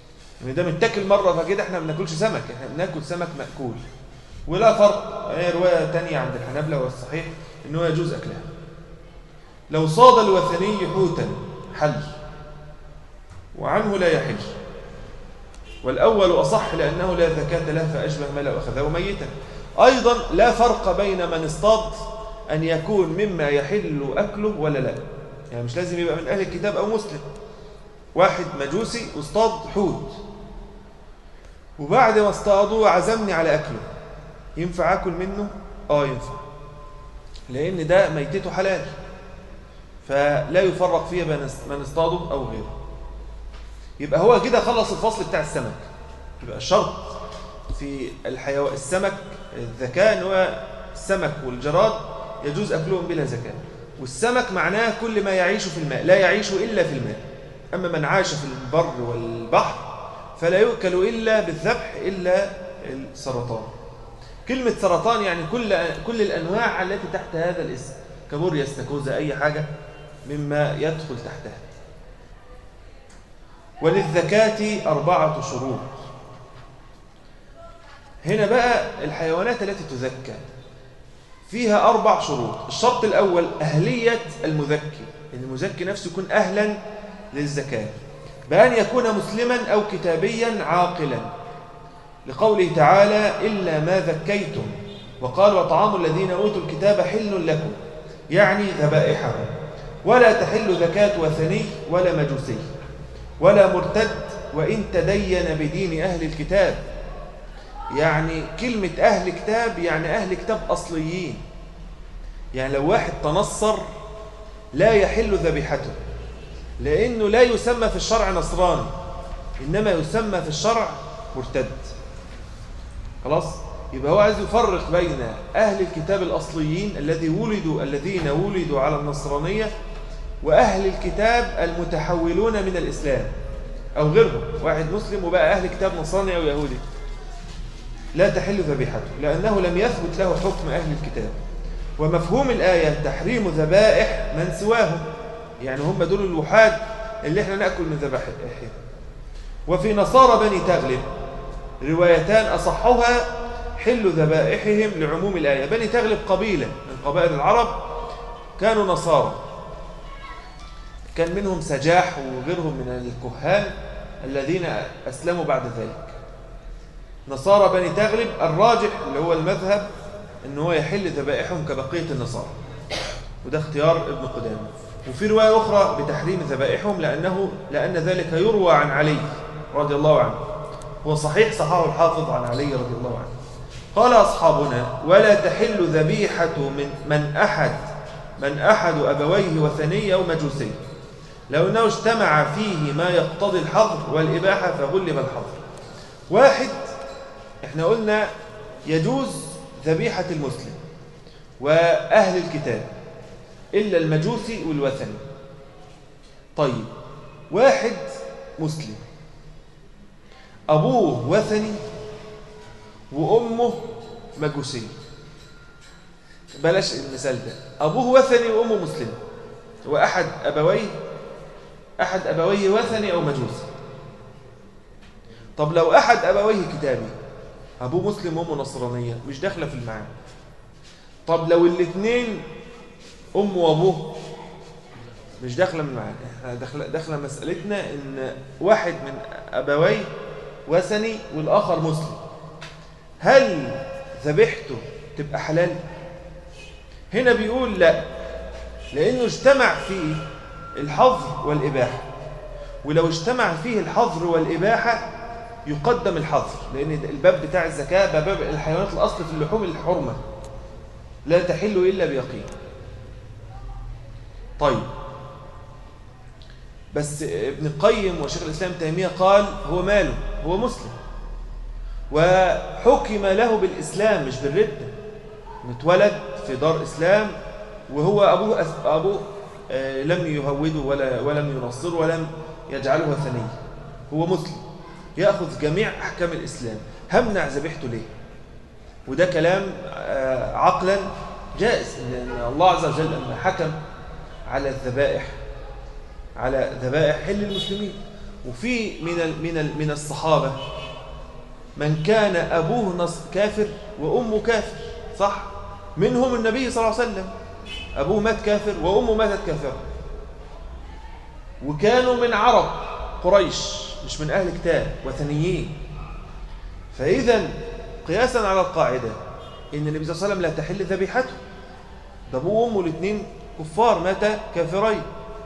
ان ده متاكل مره فكده احنا ما بناكلش سمك احنا بناكل سمك ماكول ولا فرق هي روايه تانية عند الحنابلة والصحيح ان هو يجوز اكلها لو صاد الوثني حوتا حل وعنه لا يحل والأول أصح لأنه لا زكاة له فأشبه ما لو أخذه ميتا أيضا لا فرق بين من اصطاد أن يكون مما يحل أكله ولا لا يعني مش لازم يبقى من أهل الكتاب أو مسلم واحد مجوسي واصطاد حوت وبعد ما اصطادوه عزمني على أكله ينفع أكل منه؟ آه ينفع لأن ده ميتته حلال فلا يفرق فيه بين من اصطاده أو غيره يبقى هو كده خلص الفصل بتاع السمك يبقى الشرط في الحيوان السمك الذكاء ان هو السمك والجراد يجوز اكلهم بلا زكاه والسمك معناه كل ما يعيش في الماء لا يعيش الا في الماء اما من عاش في البر والبحر فلا يؤكل الا بالذبح الا السرطان كلمه سرطان يعني كل كل الانواع التي تحت هذا الاسم كابوريا استاكوزا اي حاجه مما يدخل تحتها وللزكاة أربعة شروط هنا بقى الحيوانات التي تزكى فيها أربع شروط الشرط الأول أهلية المزكي إن المزكي نفسه يكون أهلا للزكاة بأن يكون مسلما أو كتابيا عاقلا لقوله تعالى إلا ما ذكيتم وقال وطعام الذين أوتوا الكتاب حل لكم يعني ذبائحهم ولا تحل زكاة وثني ولا مجوسي ولا مرتد وإن تدين بدين أهل الكتاب يعني كلمة أهل كتاب يعني أهل كتاب أصليين يعني لو واحد تنصر لا يحل ذبيحته لأنه لا يسمى في الشرع نصراني إنما يسمى في الشرع مرتد خلاص يبقى هو عايز يفرق بين أهل الكتاب الأصليين الذي ولدوا الذين ولدوا على النصرانية وأهل الكتاب المتحولون من الإسلام أو غيرهم واحد مسلم وبقى أهل كتاب نصراني أو يهودي لا تحل ذبيحته لأنه لم يثبت له حكم أهل الكتاب ومفهوم الآية تحريم ذبائح من سواهم يعني هم دول الوحاد اللي احنا نأكل من ذبائحهم وفي نصارى بني تغلب روايتان أصحها حل ذبائحهم لعموم الآية بني تغلب قبيلة من قبائل العرب كانوا نصارى كان منهم سجاح وغيرهم من الكهان الذين أسلموا بعد ذلك نصارى بني تغلب الراجح اللي هو المذهب ان هو يحل ذبائحهم كبقية النصارى وده اختيار ابن قدامه وفي رواية أخرى بتحريم ذبائحهم لأنه لأن ذلك يروى عن علي رضي الله عنه هو صحيح صححه الحافظ عن علي رضي الله عنه قال أصحابنا ولا تحل ذبيحة من, من أحد من أحد أبويه وثني أو مجوسي لو أنه اجتمع فيه ما يقتضي الحظر والإباحة فغلب الحظر واحد احنا قلنا يجوز ذبيحة المسلم وأهل الكتاب إلا المجوسي والوثني طيب واحد مسلم أبوه وثني وأمه مجوسية بلاش المثال ده أبوه وثني وأمه مسلمة وأحد أبويه أحد أبويه وثني أو مجوسي طب لو أحد أبويه كتابي أبوه مسلم وأمه نصرانية مش داخلة في المعنى طب لو الاثنين أمه وأبوه مش داخلة من المعنى احنا داخلة, داخلة مسألتنا إن واحد من أبويه وثني والآخر مسلم هل ذبيحته تبقى حلال؟ هنا بيقول لا لأنه اجتمع فيه الحظر والإباحة ولو اجتمع فيه الحظر والإباحة يقدم الحظر لأن الباب بتاع الزكاة باب الحيوانات الأصل في اللحوم الحرمة لا تحل إلا بيقين طيب بس ابن القيم وشيخ الإسلام تيمية قال هو ماله هو مسلم وحكم له بالإسلام مش بالردة متولد في دار إسلام وهو أبوه, أبوه لم يهوده ولا ولم ينصره ولم يجعله ثني هو مسلم يأخذ جميع أحكام الإسلام همنع ذبيحته ليه وده كلام عقلا جائز إن الله عز وجل لما حكم على الذبائح على ذبائح حل المسلمين وفي من ال من ال من الصحابة من كان أبوه نص كافر وأمه كافر صح منهم النبي صلى الله عليه وسلم أبوه مات كافر وأمه ماتت كافرة وكانوا من عرب قريش مش من أهل كتاب وثنيين فإذا قياسا على القاعدة إن النبي صلى الله عليه وسلم لا تحل ذبيحته ده أبوه وأمه الاثنين كفار مات كافرين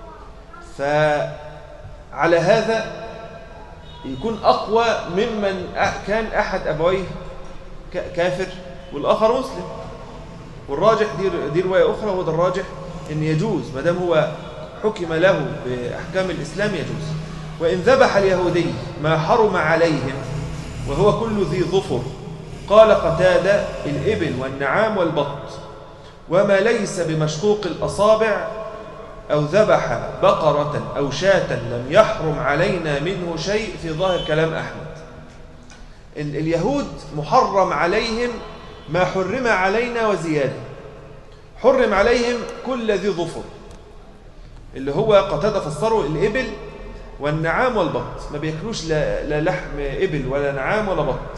فعلى هذا يكون أقوى ممن أ- كان أحد أبويه ك- كافر والآخر مسلم والراجح دي, دي رواية أخرى وده الراجح إن يجوز ما دام هو حكم له بأحكام الإسلام يجوز وإن ذبح اليهودي ما حرم عليهم وهو كل ذي ظفر قال قتادة الإبل والنعام والبط وما ليس بمشقوق الأصابع أو ذبح بقرة أو شاة لم يحرم علينا منه شيء في ظاهر كلام أحمد ال- اليهود محرم عليهم ما حرم علينا وزيادة حرم عليهم كل ذي ظفر اللي هو قتادة فسره الإبل والنعام والبط ما بياكلوش لا, لا لحم إبل ولا نعام ولا بط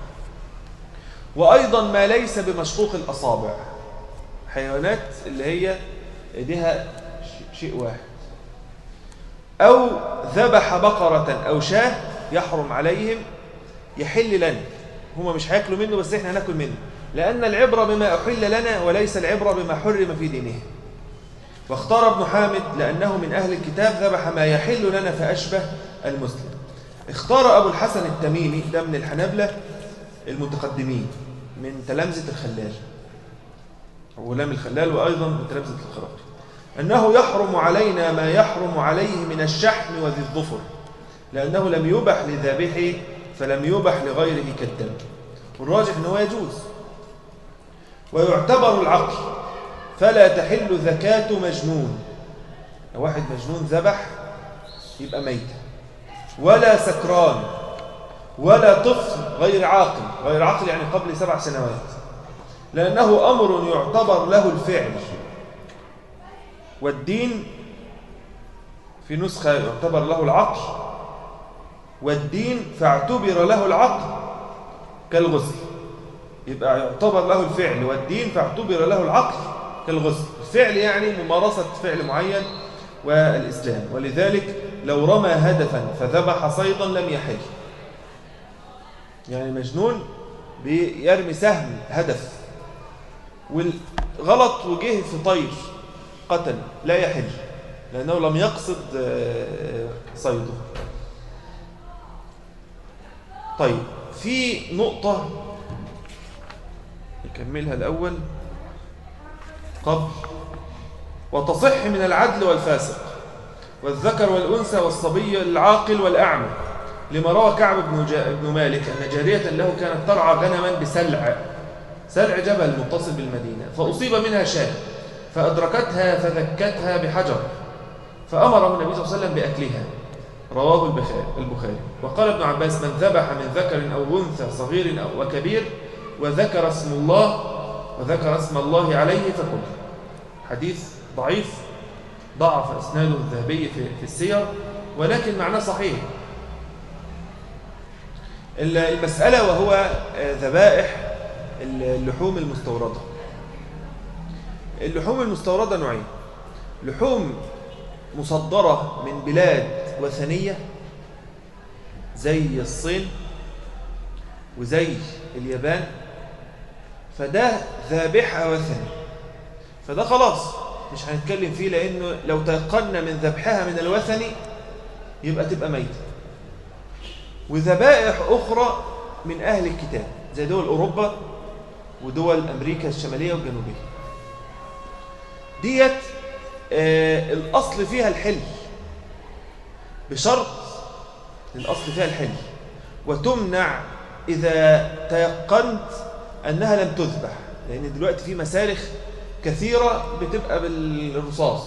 وأيضا ما ليس بمشقوق الأصابع حيوانات اللي هي ايديها ش- شيء واحد أو ذبح بقرة أو شاه يحرم عليهم يحل لنا هما مش هياكلوا منه بس احنا هناكل منه لأن العبرة بما أحل لنا وليس العبرة بما حرم في دينه واختار ابن حامد لأنه من أهل الكتاب ذبح ما يحل لنا فأشبه المسلم اختار أبو الحسن التميمي ده من الحنابلة المتقدمين من تلامذة الخلال غلام الخلال وأيضا من تلامذة الخراقي أنه يحرم علينا ما يحرم عليه من الشحم وذي الظفر لأنه لم يبح لذابحه فلم يبح لغيره كالدم والراجح أنه يجوز ويعتبر العقل فلا تحل زكاة مجنون لو واحد مجنون ذبح يبقى ميتة ولا سكران ولا طفل غير عاقل غير عاقل يعني قبل سبع سنوات لأنه أمر يعتبر له الفعل والدين في نسخة يعتبر له العقل والدين فاعتبر له العقل كالغسل يبقى يعتبر له الفعل والدين فاعتبر له العقل كالغسل الفعل يعني ممارسة فعل معين والإسلام ولذلك لو رمى هدفا فذبح صيدا لم يحل يعني مجنون بيرمي سهم هدف والغلط وجه في طير قتل لا يحل لأنه لم يقصد آه، صيده طيب في نقطة نكملها الأول قبل وتصح من العدل والفاسق والذكر والأنثى والصبي العاقل والأعمى لما روى كعب بن, جا... بن مالك أن جارية له كانت ترعى غنما بسلع سلع جبل متصل بالمدينة فأصيب منها شاة فأدركتها فذكتها بحجر فأمره النبي صلى الله عليه وسلم بأكلها رواه البخاري البخاري وقال ابن عباس من ذبح من ذكر أو أنثى صغير أو وكبير وذكر اسم الله وذكر اسم الله عليه فكل حديث ضعيف ضعف اسناده الذهبي في في السير ولكن معناه صحيح ال- المسألة وهو آه، ذبائح اللحوم المستوردة اللحوم المستوردة نوعين لحوم مصدرة من بلاد وثنية زي الصين وزي اليابان فده ذابحة وثني فده خلاص مش هنتكلم فيه لأنه لو تيقنا من ذبحها من الوثني يبقى تبقى ميتة وذبائح أخرى من أهل الكتاب زي دول أوروبا ودول أمريكا الشمالية والجنوبية ديت آه الأصل فيها الحل بشرط الأصل فيها الحل وتمنع إذا تيقنت أنها لم تذبح لأن دلوقتي في مسالخ كثيرة بتبقى بالرصاص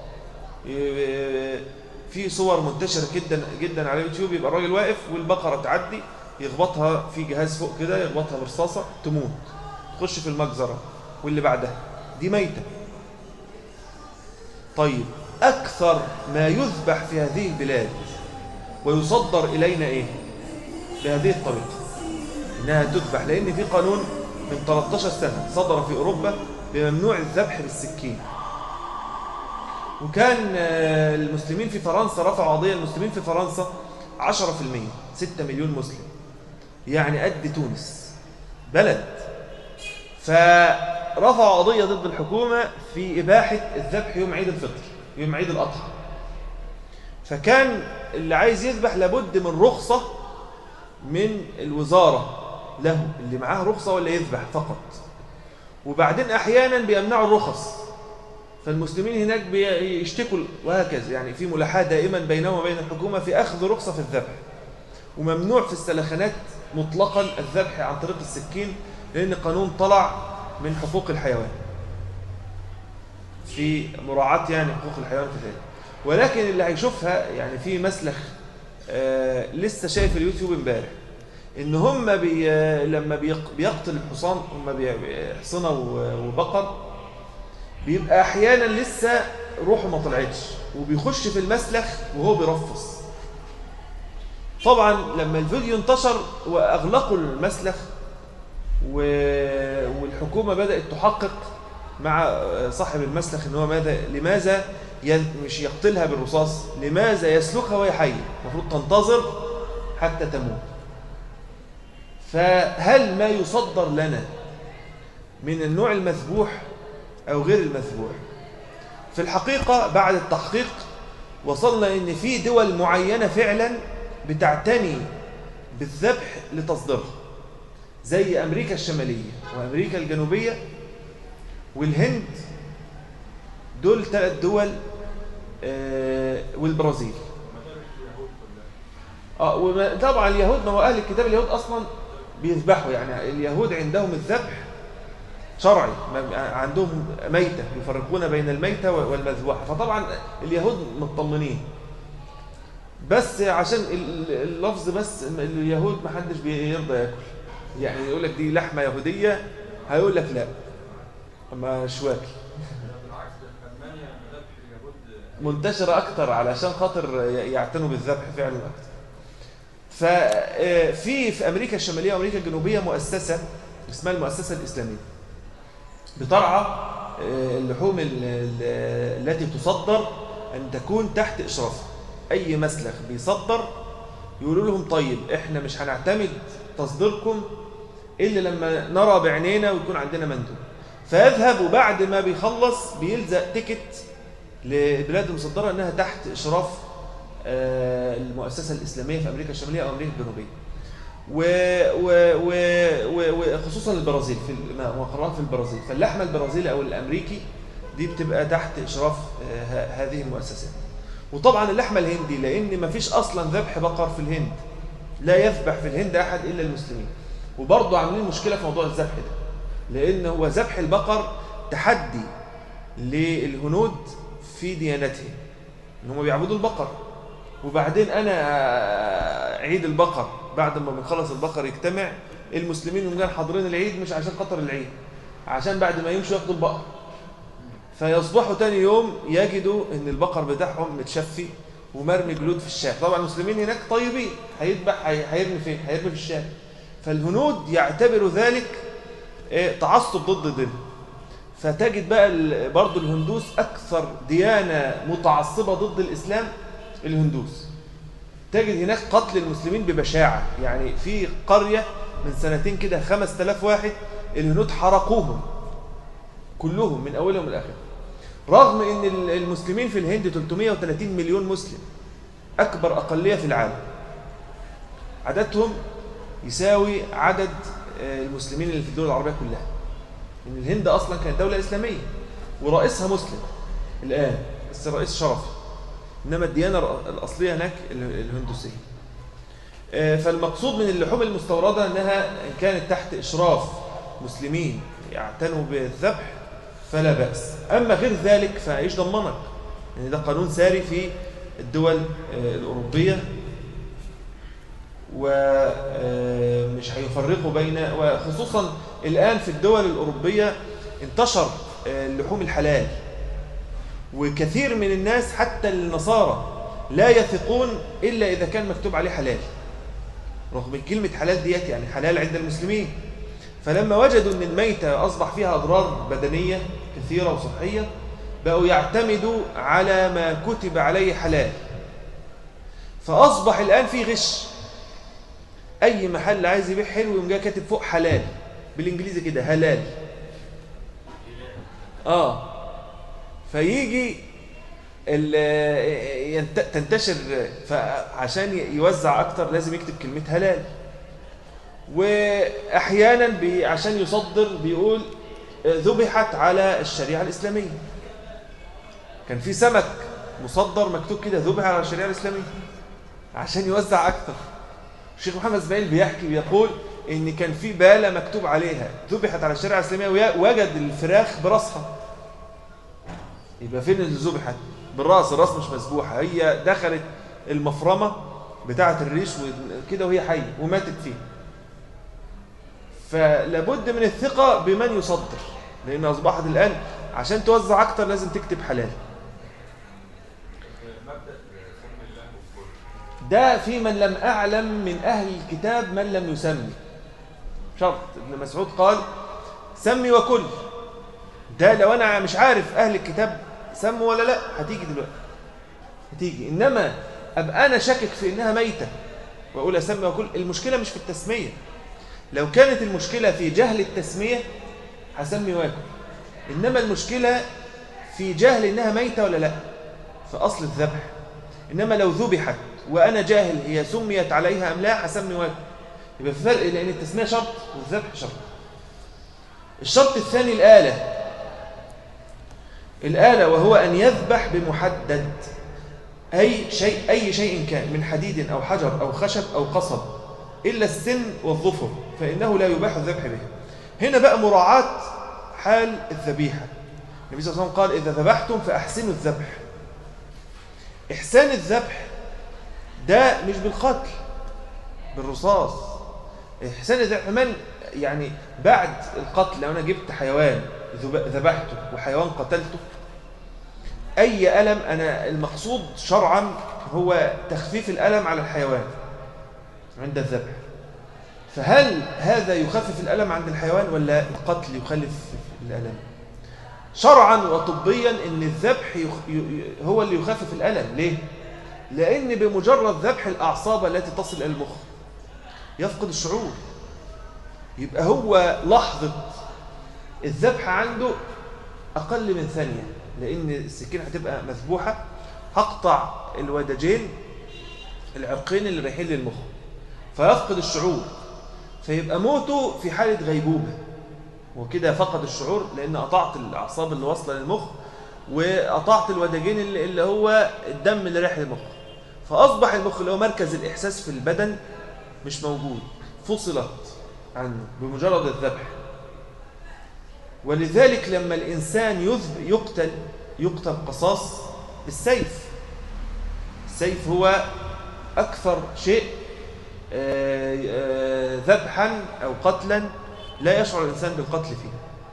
ي- في صور منتشرة جدا جدا على اليوتيوب يبقى الراجل واقف والبقرة تعدي يخبطها في جهاز فوق كده يخبطها برصاصة تموت تخش في المجزرة واللي بعدها دي ميتة طيب أكثر ما يذبح في هذه البلاد ويصدر إلينا إيه بهذه الطريقة إنها تذبح لأن في قانون من 13 سنة صدر في أوروبا بممنوع الذبح بالسكين وكان آه، المسلمين في فرنسا رفعوا قضية المسلمين في فرنسا 10% 6 مليون مسلم يعني قد تونس بلد فرفعوا قضية ضد الحكومة في إباحة الذبح يوم عيد الفطر يوم عيد الأضحى فكان اللي عايز يذبح لابد من رخصة من الوزارة له اللي معاه رخصة ولا يذبح فقط وبعدين أحيانا بيمنعوا الرخص فالمسلمين هناك بيشتكوا وهكذا يعني في ملاحاة دائما بينهم وبين الحكومة في أخذ رخصة في الذبح وممنوع في السلخانات مطلقا الذبح عن طريق السكين لأن قانون طلع من حقوق الحيوان في مراعاة يعني حقوق الحيوان في ذلك ولكن اللي هيشوفها يعني في مسلخ آه لسه شايف اليوتيوب امبارح ان هم بي لما بيق- بيقتل الحصان هم بي- حصنه و- وبقر بيبقى احيانا لسه روحه ما طلعتش وبيخش في المسلخ وهو بيرفص طبعا لما الفيديو انتشر واغلقوا المسلخ و- والحكومه بدات تحقق مع صاحب المسلخ ان هو ماذا لماذا ي- مش يقتلها بالرصاص لماذا يسلخها وهي حيه المفروض تنتظر حتى تموت فهل ما يصدر لنا من النوع المذبوح أو غير المذبوح في الحقيقة بعد التحقيق وصلنا إن في دول معينة فعلا بتعتني بالذبح لتصديرها زي أمريكا الشمالية وأمريكا الجنوبية والهند دول ثلاث دول آه، والبرازيل اه وما- طبعا اليهود ما هو اهل الكتاب اليهود اصلا بيذبحوا يعني اليهود عندهم الذبح شرعي ما- عندهم ميتة يفرقون بين الميتة والمذبوحة فطبعا اليهود مطمنين بس عشان ال- ال- اللفظ بس اليهود ما حدش بيرضى ياكل يعني يقول لك دي لحمة يهودية هيقول لك لا ما شواكل بالعكس ده في المانيا ذبح اليهود منتشرة أكتر علشان خاطر يعتنوا بالذبح فعلا أكتر ففي في أمريكا الشمالية وأمريكا الجنوبية مؤسسة اسمها المؤسسة الإسلامية بترعى آه، اللحوم ال- ال- التي تصدر أن تكون تحت إشرافها أي مسلخ بيصدر يقولوا لهم طيب إحنا مش هنعتمد تصديركم إلا لما نرى بعينينا ويكون عندنا مندوب فيذهب وبعد ما بيخلص بيلزق تيكت لبلاد المصدرة أنها تحت إشراف آه، المؤسسة الإسلامية في أمريكا الشمالية أو أمريكا الجنوبية و- و- و- و- وخصوصا البرازيل في الم- مقرات في البرازيل فاللحمة البرازيلي أو الأمريكي دي بتبقى تحت إشراف آه، ه- هذه المؤسسات وطبعا اللحمة الهندي لأن ما فيش أصلا ذبح بقر في الهند لا يذبح في الهند أحد إلا المسلمين وبرضه عاملين مشكلة في موضوع الذبح ده لأن هو ذبح البقر تحدي للهنود في ديانتهم ان هم بيعبدوا البقر وبعدين انا عيد البقر بعد ما بنخلص البقر يجتمع المسلمين هم حاضرين العيد مش عشان خاطر العيد عشان بعد ما يمشوا ياخدوا البقر فيصبحوا تاني يوم يجدوا ان البقر بتاعهم متشفي ومرمي جلود في الشارع طبعا المسلمين هناك طيبين هيذبح هي- هيرمي فين هيرمي في الشارع فالهنود يعتبروا ذلك إيه، تعصب ضد دينهم فتجد بقى ال- برضو الهندوس أكثر ديانة متعصبة ضد الإسلام الهندوس تجد هناك قتل المسلمين ببشاعة يعني في قرية من سنتين كده خمس تلاف واحد الهنود حرقوهم كلهم من أولهم لآخرهم رغم أن ال- المسلمين في الهند 330 مليون مسلم أكبر أقلية في العالم عددهم يساوي عدد آه، المسلمين اللي في الدول العربية كلها ان الهند اصلا كانت دوله اسلاميه ورئيسها مسلم الان بس رئيس شرفي انما الديانه الر- الاصليه هناك ال- الهندوسيه آه، فالمقصود من اللحوم المستورده انها ان كانت تحت اشراف مسلمين يعتنوا بالذبح فلا باس اما غير ذلك فايش ضمنك يعني ده قانون ساري في الدول آه، الاوروبيه ومش هيفرقوا بين وخصوصا الآن في الدول الأوروبية انتشر آه، اللحوم الحلال وكثير من الناس حتى النصارى لا يثقون إلا إذا كان مكتوب عليه حلال رغم كلمة حلال ديت يعني حلال عند المسلمين فلما وجدوا أن الميتة أصبح فيها أضرار بدنية كثيرة وصحية بقوا يعتمدوا على ما كتب عليه حلال فأصبح الآن في غش أي محل عايز يبيع حلو يقوم جاي كاتب فوق حلال بالإنجليزي كده هلال آه فيجي ال- ينت- تنتشر فعشان يوزع أكتر لازم يكتب كلمة هلال وأحيانا بي عشان يصدر بيقول ذبحت على الشريعة الإسلامية كان في سمك مصدر مكتوب كده ذبح على الشريعة الإسلامية عشان يوزع أكتر الشيخ محمد اسماعيل بيحكي بيقول ان كان في باله مكتوب عليها ذبحت على الشريعه الاسلاميه ووجد الفراخ براسها يبقى فين اللي ذبحت بالراس الراس مش مسبوحه هي دخلت المفرمه بتاعه الريش وكده وهي حيه وماتت فيه فلابد من الثقه بمن يصدر لان اصبحت الان عشان توزع اكتر لازم تكتب حلال مبدأ سمي الله والكل ده في من لم أعلم من أهل الكتاب من لم يسمي شرط ابن مسعود قال سمي وكل ده لو أنا مش عارف أهل الكتاب سموا ولا لا هتيجي دلوقتي هتيجي إنما أبقى أنا شاكك في إنها ميتة وأقول أسمي وكل المشكلة مش في التسمية لو كانت المشكلة في جهل التسمية هسمي واكل إنما المشكلة في جهل إنها ميتة ولا لا في أصل الذبح إنما لو ذبحت وأنا جاهل هي سميت عليها أم لا هسمي واجب يبقى في فرق لأن التسمية شرط والذبح شرط الشرط الثاني الآلة الآلة وهو أن يذبح بمحدد أي شيء أي شيء كان من حديد أو حجر أو خشب أو قصب إلا السن والظفر فإنه لا يباح الذبح به هنا بقى مراعاة حال الذبيحة النبي صلى الله عليه وسلم قال إذا ذبحتم فأحسنوا الذبح إحسان الذبح ده مش بالقتل بالرصاص إحسان الذبح من يعني بعد القتل لو أنا جبت حيوان ذب- ذبحته وحيوان قتلته أي ألم أنا المقصود شرعا هو تخفيف الألم على الحيوان عند الذبح فهل هذا يخفف الألم عند الحيوان ولا القتل يخلف الألم شرعا وطبيا ان الذبح يخ... ي... هو اللي يخفف الالم ليه لان بمجرد ذبح الاعصاب التي تصل الى المخ يفقد الشعور يبقى هو لحظه الذبح عنده اقل من ثانيه لان السكينه هتبقى مذبوحه هقطع الودجين العرقين اللي رايحين للمخ فيفقد الشعور فيبقى موته في حاله غيبوبه وكده فقد الشعور لان قطعت الاعصاب اللي واصله للمخ وقطعت الوداجين اللي اللي هو الدم اللي رايح للمخ فاصبح المخ اللي هو مركز الاحساس في البدن مش موجود فصلت عنه بمجرد الذبح ولذلك لما الانسان يذب يقتل يقتل قصاص بالسيف السيف هو اكثر شيء آه، آه، ذبحا او قتلا لا يشعر الإنسان بالقتل فيه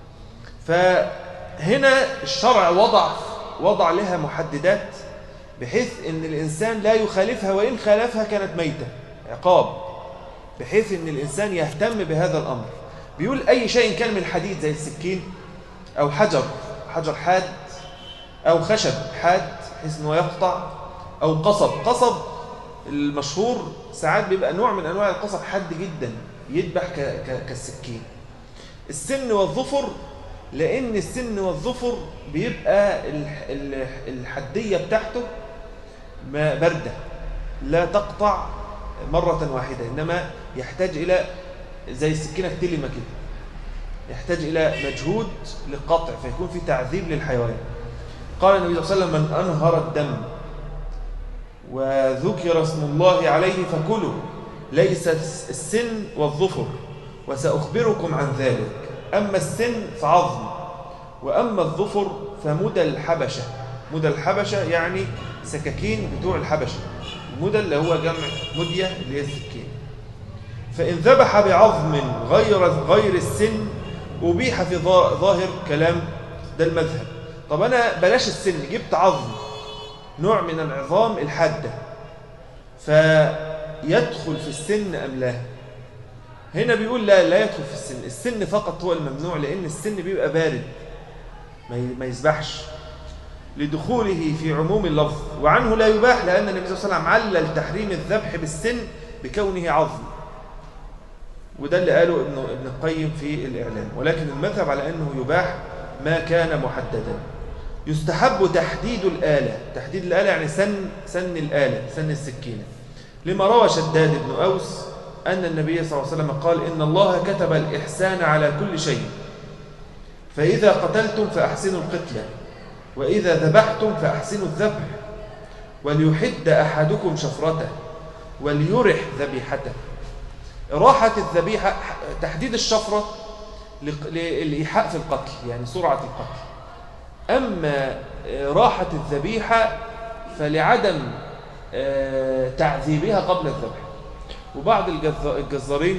فهنا الشرع وضع وضع لها محددات بحيث ان الإنسان لا يخالفها وإن خالفها كانت ميتة عقاب بحيث ان الإنسان يهتم بهذا الأمر بيقول أي شيء كان من حديد زي السكين أو حجر حجر حاد أو خشب حاد بحيث أنه يقطع أو قصب قصب المشهور ساعات بيبقى نوع من أنواع القصب حاد جدا يذبح ك- ك- كالسكين السن والظفر لأن السن والظفر بيبقى الح- ال- الحدية بتاعته ما باردة لا تقطع مرة واحدة إنما يحتاج إلى زي السكينة التلمة كده يحتاج إلى مجهود للقطع فيكون في تعذيب للحيوان قال النبي صلى الله عليه وسلم من أنهر الدم وذكر اسم الله عليه فكلوا ليس السن والظفر وسأخبركم عن ذلك أما السن فعظم وأما الظفر فمدى الحبشة مدى الحبشة يعني سكاكين بتوع الحبشة المدى اللي هو جمع مدية اللي هي السكين فإن ذبح بعظم غير غير السن أبيح في ظا- ظاهر كلام ده المذهب طب أنا بلاش السن جبت عظم نوع من العظام الحادة فيدخل في السن أم لا هنا بيقول لا لا يدخل في السن السن فقط هو الممنوع لأن السن بيبقى بارد ما ي- ما يسبحش لدخوله في عموم اللفظ وعنه لا يباح لأن النبي صلى الله عليه وسلم علل تحريم الذبح بالسن بكونه عظم وده اللي قاله ابن ابن القيم في الإعلام ولكن المذهب على أنه يباح ما كان محددا يستحب تحديد الآلة تحديد الآلة يعني سن سن الآلة سن السكينة لما روى شداد بن أوس أن النبي صلى الله عليه وسلم قال إن الله كتب الإحسان على كل شيء فإذا قتلتم فأحسنوا القتلة وإذا ذبحتم فأحسنوا الذبح وليحد أحدكم شفرته وليرح ذبيحته راحة الذبيحة تحديد الشفرة لق- للإيحاء في القتل يعني سرعة القتل أما آه، راحة الذبيحة فلعدم آه، تعذيبها قبل الذبح وبعض الجز- الجزارين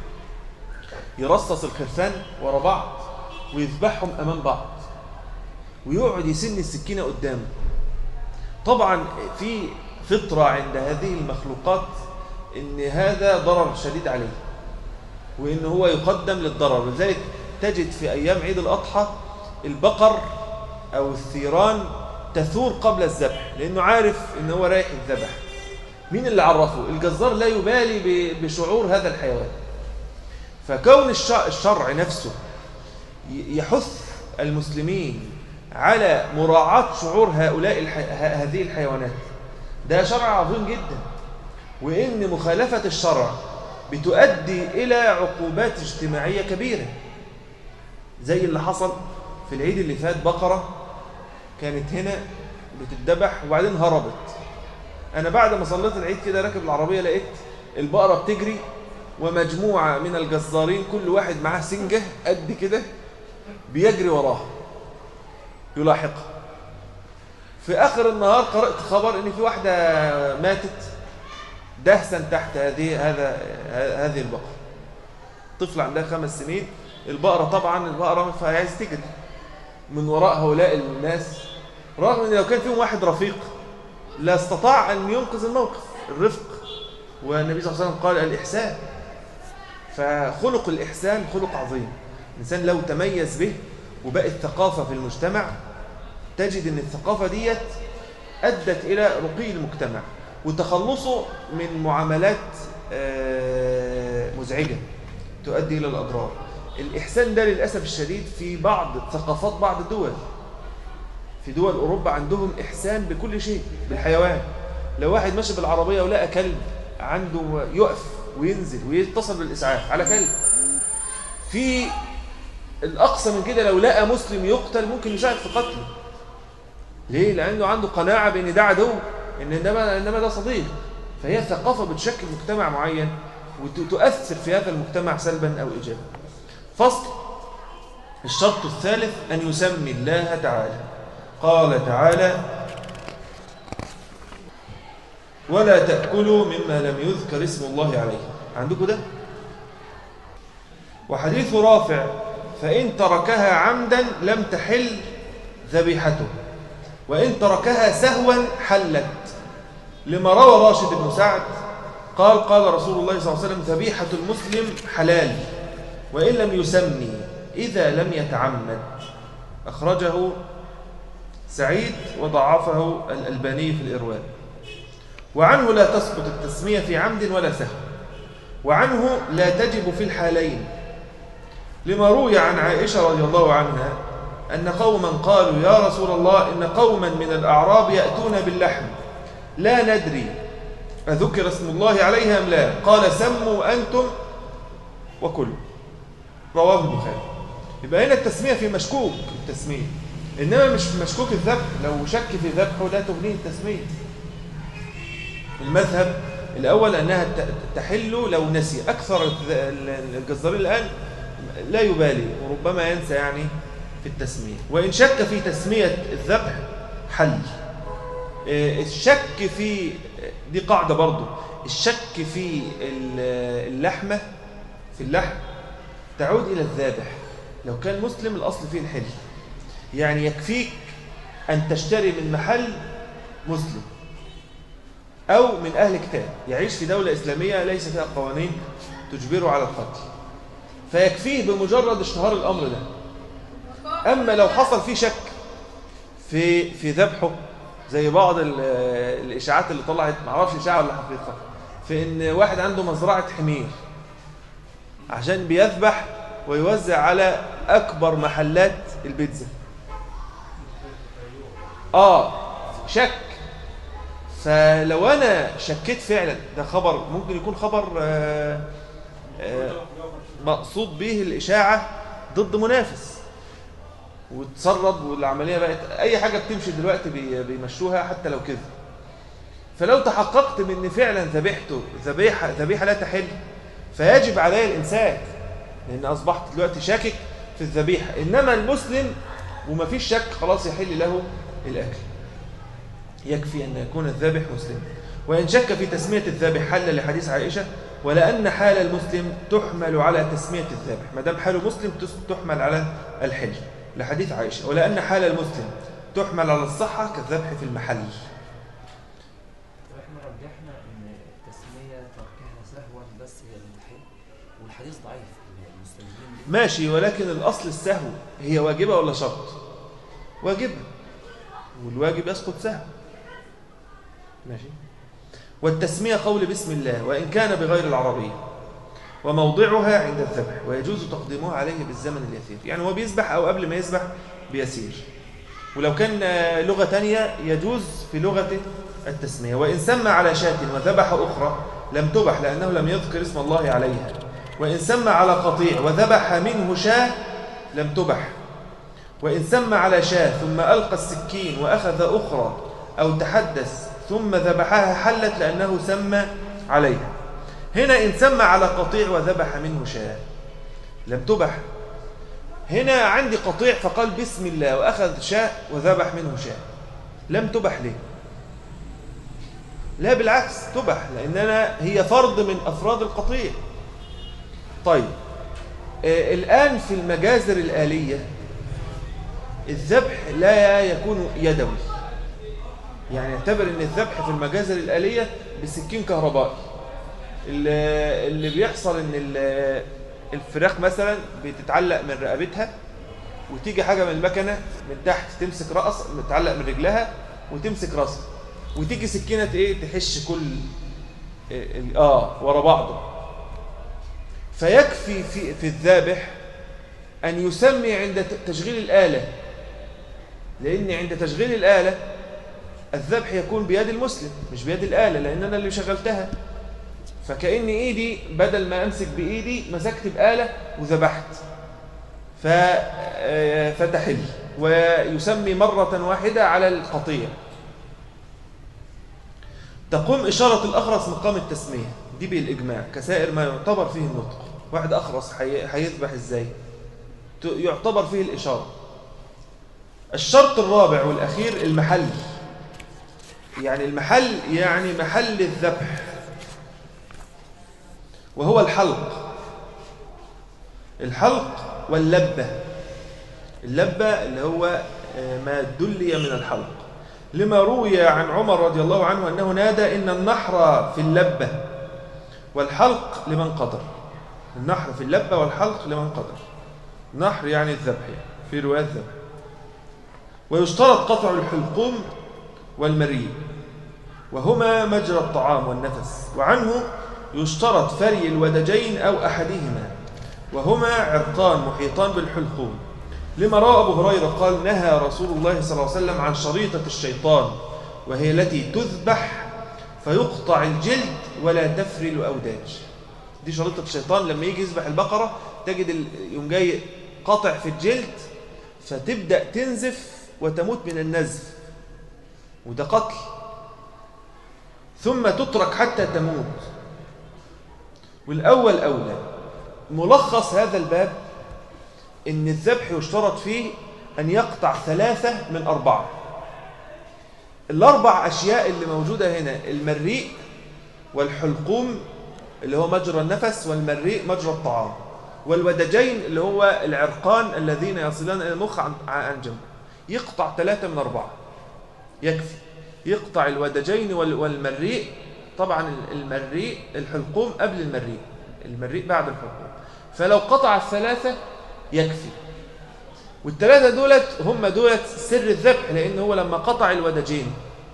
يرصص الخرفان ورا بعض ويذبحهم أمام بعض ويقعد يسن السكينة قدامه طبعا في فطرة عند هذه المخلوقات ان هذا ضرر شديد عليه وان هو يقدم للضرر ولذلك تجد في ايام عيد الاضحى البقر او الثيران تثور قبل الذبح لانه عارف ان هو رايح يذبح مين اللي عرفه الجزار لا يبالي ب- بشعور هذا الحيوان فكون الش- الشرع نفسه ي- يحث المسلمين على مراعاة شعور هؤلاء الح... ه- هذه الحيوانات ده شرع عظيم جدا وإن مخالفة الشرع بتؤدي إلى عقوبات اجتماعية كبيرة زي اللي حصل في العيد اللي فات بقرة كانت هنا بتتذبح وبعدين هربت أنا بعد ما صليت العيد كده راكب العربية لقيت البقرة بتجري ومجموعة من الجزارين كل واحد معاه سنجة قد كده بيجري وراها يلاحقها في آخر النهار قرأت خبر إن في واحدة ماتت دهسا تحت هذه هذا ه- هذه البقرة طفل عندها خمس سنين البقرة طبعا البقرة فعايز تجري من وراء هؤلاء الناس رغم ان لو كان فيهم واحد رفيق لا استطاع ان ينقذ الموقف الرفق والنبي صلى الله عليه وسلم قال الاحسان فخلق الاحسان خلق عظيم الانسان لو تميز به وبقت ثقافه في المجتمع تجد ان الثقافه ديت ادت الى رقي المجتمع وتخلصه من معاملات آه، مزعجه تؤدي الى الاضرار الاحسان ده للاسف الشديد في بعض ثقافات بعض الدول في دول اوروبا عندهم احسان بكل شيء بالحيوان لو واحد ماشي بالعربيه ولقى كلب عنده يقف وينزل ويتصل بالاسعاف على كلب في الاقصى من كده لو لقى مسلم يقتل ممكن يساعد في قتله ليه لانه عنده قناعه بان ده عدو ان انما انما ده صديق فهي ثقافه بتشكل مجتمع معين وتؤثر في هذا المجتمع سلبا او ايجابا فصل الشرط الثالث ان يسمي الله تعالى قال تعالى ولا تأكلوا مما لم يذكر اسم الله عليه عندكم ده وحديث رافع فإن تركها عمدا لم تحل ذبيحته وإن تركها سهوا حلت لما روى راشد بن سعد قال قال رسول الله صلى الله عليه وسلم ذبيحة المسلم حلال وإن لم يسمي إذا لم يتعمد أخرجه سعيد وضعفه الألباني في الإرواء وعنه لا تسقط التسمية في عمد ولا سهو وعنه لا تجب في الحالين لما روي عن عائشة رضي الله عنها أن قوما قالوا يا رسول الله إن قوما من الأعراب يأتون باللحم لا ندري أذكر اسم الله عليها أم لا قال سموا أنتم وكلوا رواه البخاري يبقى هنا التسمية في مشكوك التسمية إنما مش في مشكوك الذبح لو شك في ذبحه لا تغنيه التسمية المذهب الأول أنها ت- تحل لو نسي أكثر الذ- ال- الجزارين الآن لا يبالي وربما ينسى يعني في التسمية وإن شك في تسمية الذبح حل آه، الشك في دي قاعدة برضو الشك في ال- اللحمة في اللحم تعود إلى الذابح لو كان مسلم الأصل فيه الحل يعني يكفيك أن تشتري من محل مسلم أو من أهل كتاب يعيش في دولة إسلامية ليس فيها قوانين تجبره على القتل فيكفيه بمجرد اشتهار الأمر ده أما لو حصل فيه شك في في ذبحه زي بعض ال- الإشاعات اللي طلعت معرفش إشاعة ولا حقيقة في إن واحد عنده مزرعة حمير عشان بيذبح ويوزع على أكبر محلات البيتزا آه شك فلو أنا شكيت فعلا ده خبر ممكن يكون خبر آه آه مقصود به الإشاعة ضد منافس وتسرب والعملية بقت أي حاجة بتمشي دلوقتي بي- بيمشوها حتى لو كذب فلو تحققت من ان فعلا ذبيحته ذبيحة ذبيحة لا تحل فيجب علي الإمساك لأن أصبحت دلوقتي شاكك في الذبيحة إنما المسلم وما فيش شك خلاص يحل له الأكل يكفي أن يكون الذابح مسلم وإن شك في تسمية الذابح حل لحديث عائشة ولأن حال المسلم تحمل على تسمية الذابح ما دام حال مسلم تس- تحمل على الحل لحديث عائشة ولأن حال المسلم تحمل على الصحة كالذبح في المحل طب احنا رجحنا ان التسمية تركها سهوا بس هي اللي تحل والحديث ضعيف المستجدين دي ماشي ولكن الأصل السهو هي واجبة ولا شرط واجبة والواجب يسقط سهو ماشي والتسمية قول بسم الله وإن كان بغير العربية وموضعها عند الذبح ويجوز تقديمها عليه بالزمن اليسير يعني هو بيسبح أو قبل ما يسبح بيسير ولو كان آه، لغة تانية يجوز في لغته التسمية وإن سمى على شاة وذبح أخرى لم تبح لأنه لم يذكر اسم الله عليها وإن سمى على قطيع وذبح منه شاة لم تبح وإن سمى على شاة ثم ألقى السكين وأخذ أخرى أو تحدث ثم ذبحها حلت لأنه سمى عليها هنا إن سمى على قطيع وذبح منه شاة لم تبح هنا عندي قطيع فقال بسم الله وأخذ شاة وذبح منه شاة لم تبح ليه لا بالعكس تبح لأننا هي فرض من أفراد القطيع طيب آه الآن في المجازر الآلية الذبح لا يكون يدوي يعني اعتبر ان الذبح في المجازر الآلية بسكين كهربائي اللي اللي بيحصل ان ال- الفراخ مثلا بتتعلق من رقبتها وتيجي حاجة من المكنة من تحت تمسك رأس متعلق من رجلها وتمسك راسها وتيجي سكينة ايه تحش كل ال- اه ورا بعضه فيكفي في, في الذابح أن يسمي عند ت- تشغيل الآلة لأن عند تشغيل الآلة الذبح يكون بيد المسلم مش بيد الآلة لأن أنا اللي شغلتها فكأن إيدي بدل ما أمسك بإيدي مسكت بآلة وذبحت ف- آه، فتحل ويسمي مرة واحدة على القطيع تقوم إشارة الأخرس مقام التسمية دي بالإجماع كسائر ما يعتبر فيه النطق واحد أخرس حي- هيذبح إزاي ت- يعتبر فيه الإشارة الشرط الرابع والأخير المحل يعني المحل يعني محل الذبح وهو الحلق الحلق واللبة اللبة اللي هو آه، ما دلي من الحلق لما روي عن عمر رضي الله عنه أنه نادى إن النحر في اللبة والحلق لمن قدر النحر في اللبة والحلق لمن قدر نحر يعني الذبح يعني في رواية ذبح ويشترط قطع الحلقوم والمريء وهما مجرى الطعام والنفس وعنه يشترط فري الودجين أو أحدهما وهما عرقان محيطان بالحلقوم لما روى أبو هريرة قال نهى رسول الله صلى الله عليه وسلم عن شريطة الشيطان وهي التي تذبح فيقطع الجلد ولا تفرل أوداج دي شريطة الشيطان لما يجي يذبح البقرة تجد ال- يوم جاي قاطع في الجلد فتبدأ تنزف وتموت من النزف وده قتل ثم تترك حتى تموت والأول أولى ملخص هذا الباب إن الذبح يشترط فيه أن يقطع ثلاثة من أربعة الأربع أشياء اللي موجودة هنا المريء والحلقوم اللي هو مجرى النفس والمريء مجرى الطعام والودجين اللي هو العرقان الذين يصلان إلى المخ عن, عن جنب يقطع ثلاثة من أربعة يكفي يقطع الودجين وال- والمريء طبعا المريء الحلقوم قبل المريء المريء بعد الحلقوم فلو قطع الثلاثة يكفي والثلاثة دولت هم دولت سر الذبح لأن هو لما قطع الودجين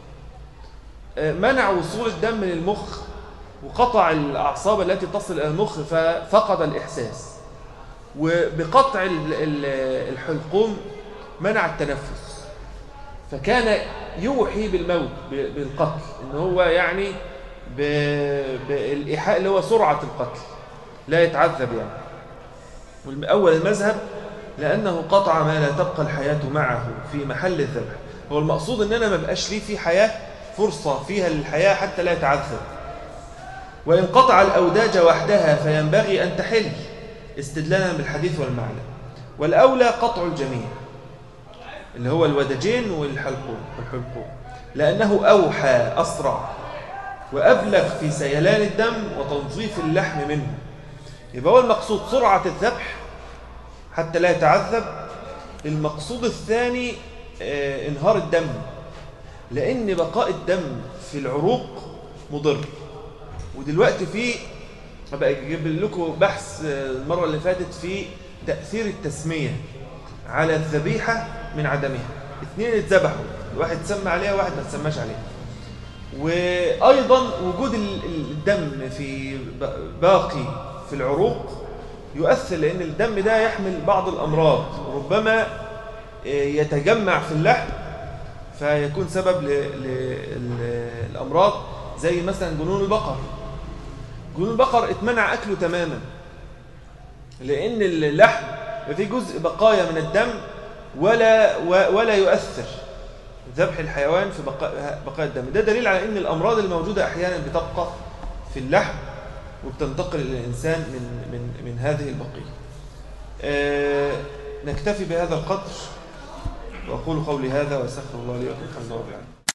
آه، منع وصول الدم للمخ وقطع الأعصاب التي تصل إلى المخ ففقد الإحساس وبقطع ال- ال- الحلقوم منع التنفس فكان يوحي بالموت ب- بالقتل ان هو يعني ب- بالايحاء اللي هو سرعه القتل لا يتعذب يعني والاول المذهب لانه قطع ما لا تبقى الحياه معه في محل الذبح هو المقصود ان انا ما بقاش ليه في حياه فرصه فيها للحياه حتى لا يتعذب وان قطع الاوداج وحدها فينبغي ان تحل استدلالا بالحديث والمعنى والاولى قطع الجميع اللي هو الودجين والحلقوم والحلقوم لأنه أوحى أسرع وأبلغ في سيلان الدم وتنظيف اللحم منه يبقى هو المقصود سرعة الذبح حتى لا يتعذب المقصود الثاني آه، انهار الدم لأن بقاء الدم في العروق مضر ودلوقتي في هبقى اجيب لكم بحث آه، المرة اللي فاتت في تأثير التسمية على الذبيحة من عدمها اثنين اتذبحوا واحد سمى عليها وواحد ما تسماش عليها وأيضا وجود ال- ال- الدم في ب- باقي في العروق يؤثر لأن الدم ده يحمل بعض الأمراض ربما آه، يتجمع في اللحم فيكون سبب للأمراض زي مثلا جنون البقر جنون البقر اتمنع أكله تماما لأن اللحم في جزء بقايا من الدم ولا و- ولا يؤثر ذبح الحيوان في بقاء بقايا الدم ده دليل على ان الامراض الموجوده احيانا بتبقى في اللحم وبتنتقل الى الانسان من من من هذه البقيه. آه نكتفي بهذا القدر واقول قولي هذا واستغفر الله لي ولكم الحمد لله رب العالمين.